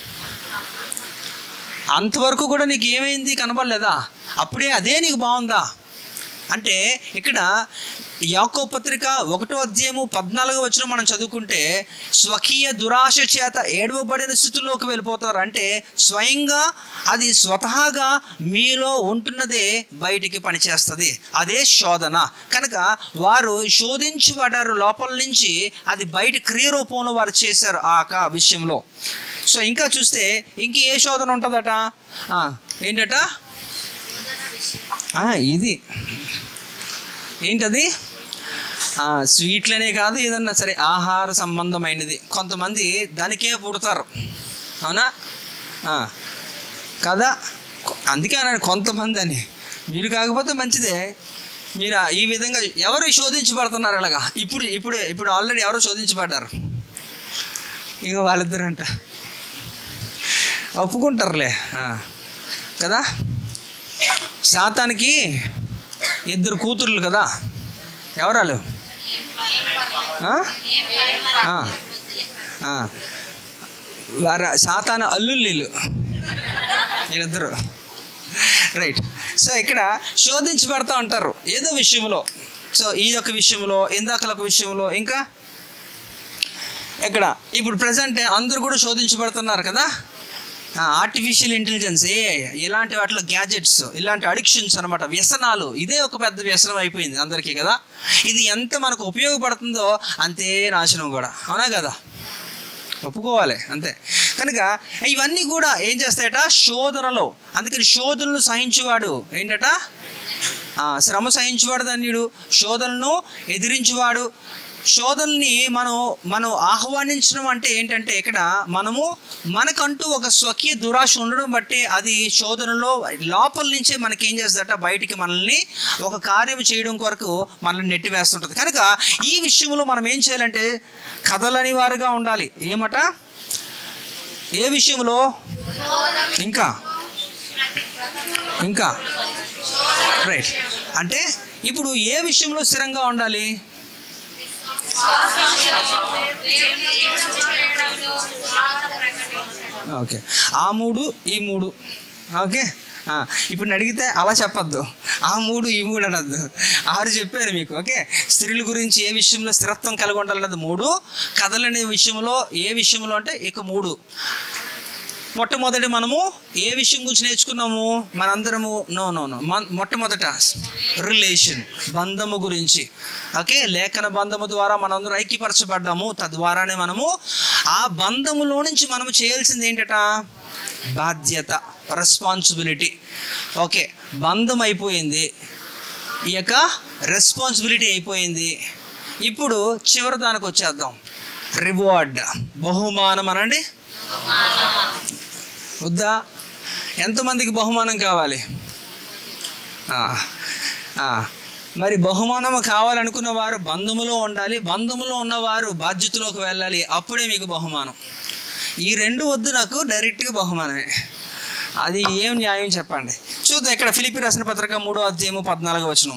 అంతవరకు కూడా నీకు ఏమైంది కనబడలేదా అప్పుడే అదే నీకు బాగుందా అంటే ఇక్కడ యాకో పత్రిక ఒకటో అధ్యాయము పద్నాలుగో వచ్చిన మనం చదువుకుంటే స్వకీయ దురాశ చేత ఏడవబడిన స్థితిలోకి వెళ్ళిపోతారు అంటే స్వయంగా అది స్వతహాగా మీలో ఉంటున్నదే బయటికి పనిచేస్తుంది అదే శోధన కనుక వారు శోధించబడ్డారు లోపల నుంచి అది బయట క్రియరూపంలో వారు చేశారు ఆ యొక్క విషయంలో సో ఇంకా చూస్తే ఇంక ఏ శోధన ఉంటుందట ఆ, ఏంటట ఆ, ఇది ఏంటది ఆ, స్వీట్లనే కాదు ఏదన్నా సరే ఆహార సంబంధమైనది కొంతమంది దానికే పుడతారు అవునా ఆ, కదా కొ- అందుకే అన్నాను కొంతమంది అని మీరు కాకపోతే మంచిదే మీరు ఆ- ఈ విధంగా ఎవరు శోధించబడుతున్నారు అలాగా ఇప్పుడు ఇప్పుడు ఇప్పుడు ఆల్రెడీ ఎవరో శోధించబడ్డారు ఇక వాళ్ళిద్దరంట ఒప్పుకుంటారులే ఆ, కదా శాతానికి ఇద్దరు కూతుర్లు కదా ఎవరాలు ఆ? ఆ. ఆ. వార సాతాన అల్లుళ్ళు వీళ్ళు వీళ్ళిద్దరు రైట్ సో ఇక్కడ శోధించబడతా ఉంటారు ఏదో విషయంలో సో ఈ యొక్క విషయంలో ఇందాకల ఒక విషయంలో ఇంకా ఇక్కడ ఇప్పుడు ప్రజెంట్ అందరూ కూడా శోధించబడుతున్నారు కదా ఆర్టిఫిషియల్ ఇంటెలిజెన్స్ ఏ ఇలాంటి వాటిలో గ్యాజెట్స్ ఇలాంటి అడిక్షన్స్ అనమాట వ్యసనాలు ఇదే ఒక పెద్ద వ్యసనం అయిపోయింది అందరికీ కదా ఇది ఎంత మనకు ఉపయోగపడుతుందో అంతే నాశనం కూడా అవునా కదా ఒప్పుకోవాలి అంతే కనుక ఇవన్నీ కూడా ఏం చేస్తాయట శోధనలో అందుకని శోధనలు సహించువాడు ఏంటట ఆ, శ్రమ సహించువాడు ధన్యుడు శోధనను ఎదిరించువాడు శోధనని మనం మనం ఆహ్వానించడం అంటే ఏంటంటే ఇక్కడ మనము మనకంటూ ఒక స్వకీయ దురాశ ఉండడం బట్టి అది శోధనలో లోపల నుంచే మనకి ఏం చేస్తుందట బయటికి మనల్ని ఒక కార్యం చేయడం కొరకు మనల్ని నెట్టివేస్తుంటుంది కనుక ఈ విషయంలో మనం ఏం చేయాలంటే కథలని వారుగా ఉండాలి ఏమట ఏ విషయంలో ఇంకా ఇంకా రైట్ అంటే ఇప్పుడు ఏ విషయంలో స్థిరంగా ఉండాలి ఓకే ఆ మూడు ఈ మూడు ఓకే ఆ, ఇప్పుడు నేను అడిగితే అలా చెప్పొద్దు ఆ మూడు ఈ మూడు అనొద్దు ఆరు చెప్పారు మీకు ఓకే స్త్రీల గురించి ఏ విషయంలో స్థిరత్వం కలిగి ఉండాలన్నది మూడు కథలనే విషయంలో ఏ విషయంలో అంటే ఇక మూడు మొట్టమొదటి మనము ఏ విషయం గురించి నేర్చుకున్నాము మనందరము నో నో నో మొట్టమొదట రిలేషన్ బంధము గురించి ఓకే లేఖన బంధము ద్వారా మనందరం ఐక్యపరచబడ్డాము తద్వారానే మనము ఆ బంధములో నుంచి మనము చేయాల్సింది ఏంటట బాధ్యత రెస్పాన్సిబిలిటీ ఓకే బంధం అయిపోయింది ఈ యొక్క రెస్పాన్సిబిలిటీ అయిపోయింది ఇప్పుడు చివరి దానికి వచ్చేద్దాం రివార్డ్ బహుమానం అనండి వద్దా ఎంతమందికి బహుమానం కావాలి ఆ, ఆ. మరి బహుమానం కావాలనుకున్న వారు బంధుములో ఉండాలి బంధుములో ఉన్నవారు బాధ్యతలోకి వెళ్ళాలి అప్పుడే మీకు బహుమానం ఈ రెండు వద్దు నాకు డైరెక్ట్గా బహుమానమే అది ఏం న్యాయం చెప్పండి చూద్దాం ఇక్కడ ఫిలిపి రాసిన పత్రిక మూడో అధ్యాయము పద్నాలుగు వచనం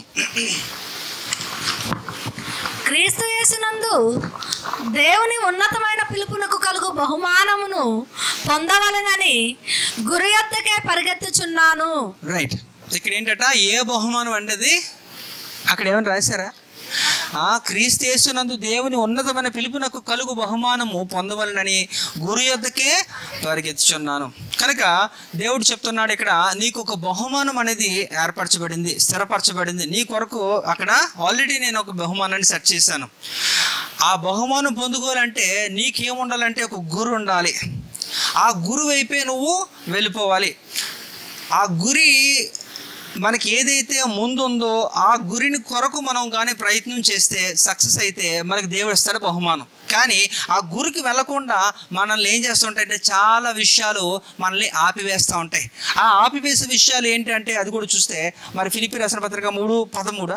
క్రీస్తు యేసునందు దేవుని ఉన్నతమైన పిలుపునకు కలుగు బహుమానమును పొందవలనని గురి యొద్దకే పరిగెత్తుచున్నాను రైట్ ఇక్కడ ఏంటట ఏ బహుమానం అంటది అక్కడ ఏమైనా రాశారా ఆ క్రీస్తేసునందు దేవుని ఉన్నతమైన పిలుపునకు కలుగు బహుమానము పొందవలనని గురి యొద్దకే పరిగెత్తుచున్నాను కనుక దేవుడు చెప్తున్నాడు ఇక్కడ నీకు ఒక బహుమానం అనేది ఏర్పరచబడింది స్థిరపరచబడింది నీ కొరకు అక్కడ ఆల్రెడీ నేను ఒక బహుమానాన్ని సెట్ చేశాను ఆ బహుమానం పొందుకోవాలంటే నీకేముండాలంటే ఒక గురు ఉండాలి ఆ గురు వైపే నువ్వు వెళ్ళిపోవాలి ఆ గురి మనకి ఏదైతే ముందుందో ఆ గురిని కొరకు మనం కానీ ప్రయత్నం చేస్తే సక్సెస్ అయితే మనకి దేవుడు ఇస్తాడు బహుమానం కానీ ఆ గురికి వెళ్లకుండా మనల్ని ఏం చేస్తుంటాయంటే చాలా విషయాలు మనల్ని ఆపివేస్తూ ఉంటాయి ఆ ఆపివేసే విషయాలు ఏంటంటే అది కూడా చూస్తే మరి ఫిలిపి రసన పత్రిక మూడు పదమూడా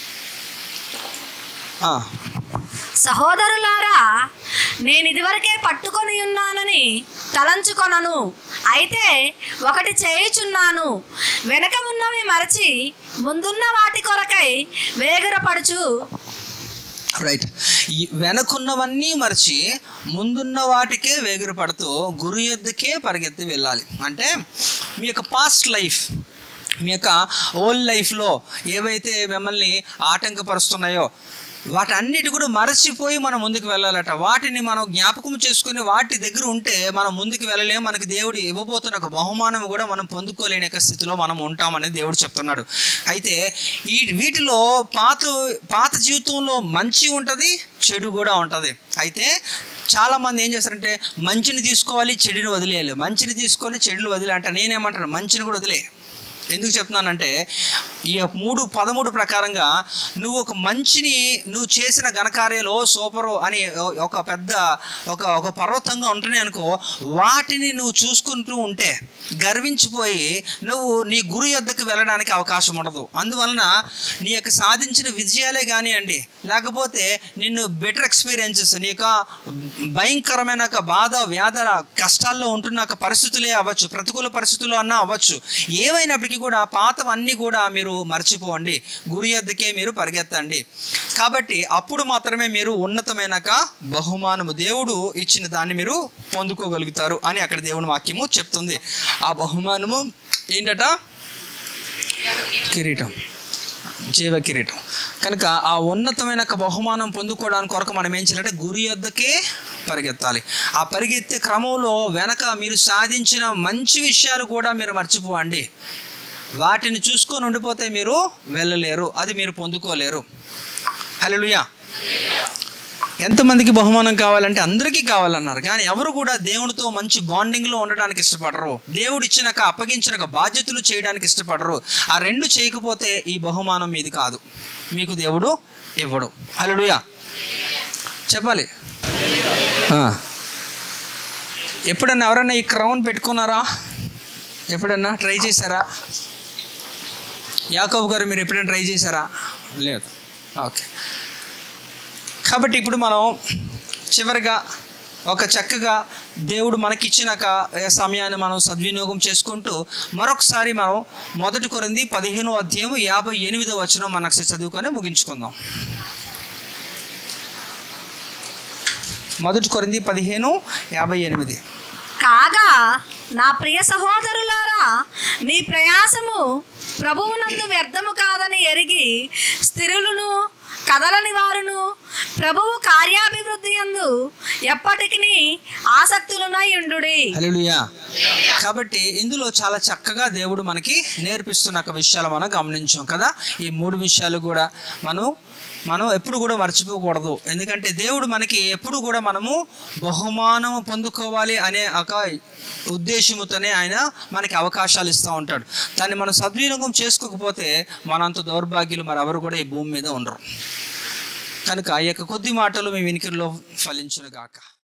ఆ, సహోదరులారా నేను ఇదివరకే పట్టుకొని ఉన్నానని తలంచుకొనను అయితే ఒకటి చేయుచున్నాను వెనక ఉన్నవి మరచి ముందున్న వాటి కొరకై వేగరపడుచు రైట్ ఈ వెనకున్నవన్నీ మర్చి ముందున్న వాటికే వేగురు పడుతూ గురు ఎద్దుకే పరిగెత్తి వెళ్ళాలి అంటే మీ యొక్క పాస్ట్ లైఫ్ మీ యొక్క ఓల్డ్ లైఫ్లో ఏవైతే మిమ్మల్ని ఆటంకపరుస్తున్నాయో వాటన్నిటి కూడా మరచిపోయి మనం ముందుకు వెళ్ళాలట వాటిని మనం జ్ఞాపకం చేసుకుని వాటి దగ్గర ఉంటే మనం ముందుకు వెళ్ళలేం మనకి దేవుడు ఇవ్వబోతున్న ఒక బహుమానం కూడా మనం పొందుకోలేని యొక్క స్థితిలో మనం ఉంటామని దేవుడు చెప్తున్నాడు అయితే ఈ వీటిలో పాత పాత జీవితంలో మంచి ఉంటుంది చెడు కూడా ఉంటుంది అయితే చాలా మంది ఏం చేస్తారంటే మంచిని తీసుకోవాలి చెడుని వదిలేయాలి మంచిని తీసుకొని చెడుని వదిలే అంటే నేనేమంటాను మంచిని కూడా వదిలే ఎందుకు చెప్తున్నానంటే ఈ మూడు పదమూడు ప్రకారంగా నువ్వు ఒక మంచిని నువ్వు చేసిన ఘనకార్యాలు సూపరు అని ఒక పెద్ద ఒక ఒక పర్వతంగా ఉంటున్నాయి అనుకో వాటిని నువ్వు చూసుకుంటూ ఉంటే గర్వించిపోయి నువ్వు నీ గురి యొద్దకు వెళ్ళడానికి అవకాశం ఉండదు అందువలన నీ యొక్క సాధించిన విజయాలే కానివ్వండి లేకపోతే నిన్ను బెటర్ ఎక్స్పీరియన్సెస్ నీ యొక్క భయంకరమైన ఒక బాధ వ్యాధ కష్టాల్లో ఉంటున్న ఒక పరిస్థితులే అవ్వచ్చు ప్రతికూల పరిస్థితులు అన్నా అవ్వచ్చు ఏమైనప్పటికీ కూడా పాతవన్నీ కూడా మీరు మర్చిపోండి గురి ఎద్దకే మీరు పరిగెత్తండి కాబట్టి అప్పుడు మాత్రమే మీరు ఉన్నతమైన ఒక బహుమానము దేవుడు ఇచ్చిన దాన్ని మీరు పొందుకోగలుగుతారు అని అక్కడ దేవుని వాక్యము చెప్తుంది ఆ బహుమానము ఏంటట కిరీటం జీవ కిరీటం కనుక ఆ ఉన్నతమైన ఒక బహుమానం పొందుకోవడానికి కొరకు మనం ఏం చేయాలంటే గురి వద్దకే పరిగెత్తాలి ఆ పరిగెత్తే క్రమంలో వెనక మీరు సాధించిన మంచి విషయాలు కూడా మీరు మర్చిపోవండి వాటిని చూసుకొని ఉండిపోతే మీరు వెళ్ళలేరు అది మీరు పొందుకోలేరు హలోయా ఎంతమందికి బహుమానం కావాలంటే అందరికీ కావాలన్నారు కానీ ఎవరు కూడా దేవునితో మంచి బాండింగ్లో ఉండడానికి ఇష్టపడరు దేవుడు ఇచ్చినాక అప్పగించినాక బాధ్యతలు చేయడానికి ఇష్టపడరు ఆ రెండు చేయకపోతే ఈ బహుమానం మీది కాదు మీకు దేవుడు ఇవ్వడు హలోయా చెప్పాలి ఆ. ఎప్పుడన్నా ఎవరన్నా ఈ క్రౌన్ పెట్టుకున్నారా ఎప్పుడన్నా ట్రై చేశారా యాకబ్ గారు మీరు ఎప్పుడైనా ట్రై చేశారా లేదు ఓకే కాబట్టి ఇప్పుడు మనం చివరిగా ఒక చక్కగా దేవుడు మనకిచ్చినాక ఏ సమయాన్ని మనం సద్వినియోగం చేసుకుంటూ మరొకసారి మనం మొదటి కొరింది పదిహేను అధ్యాయం యాభై ఎనిమిదో వచనం మనకు చదువుకొని ముగించుకుందాం మొదటి కొరింది పదిహేను యాభై ఎనిమిది కాగా నా ప్రియ సహోదరులారా మీ ప్రయాసము ప్రభువునందు వ్యర్థము కాదని ఎరిగి స్థిరులను కదలని వారును ప్రభువు కార్యాభివృద్ధి యందు ఎప్పటికీ ఆసక్తులునై ఉండుడి హల్లెలూయా కాబట్టి ఇందులో చాలా చక్కగా దేవుడు మనకి నేర్పిస్తున్న ఒక విషయాలు మనం గమనించాం కదా ఈ మూడు విషయాలు కూడా మనం మనం ఎప్పుడు కూడా మర్చిపోకూడదు ఎందుకంటే దేవుడు మనకి ఎప్పుడు కూడా మనము బహుమానం పొందుకోవాలి అనే ఒక ఉద్దేశముతోనే ఆయన మనకి అవకాశాలు ఇస్తూ ఉంటాడు దాన్ని మనం సద్వినియోగం చేసుకోకపోతే మనంత దౌర్భాగ్యులు మరి ఎవరు కూడా ఈ భూమి మీద ఉండరు కనుక ఈ యొక్క కొద్ది మాటలు మీ వినికిడిలో ఫలించును గాక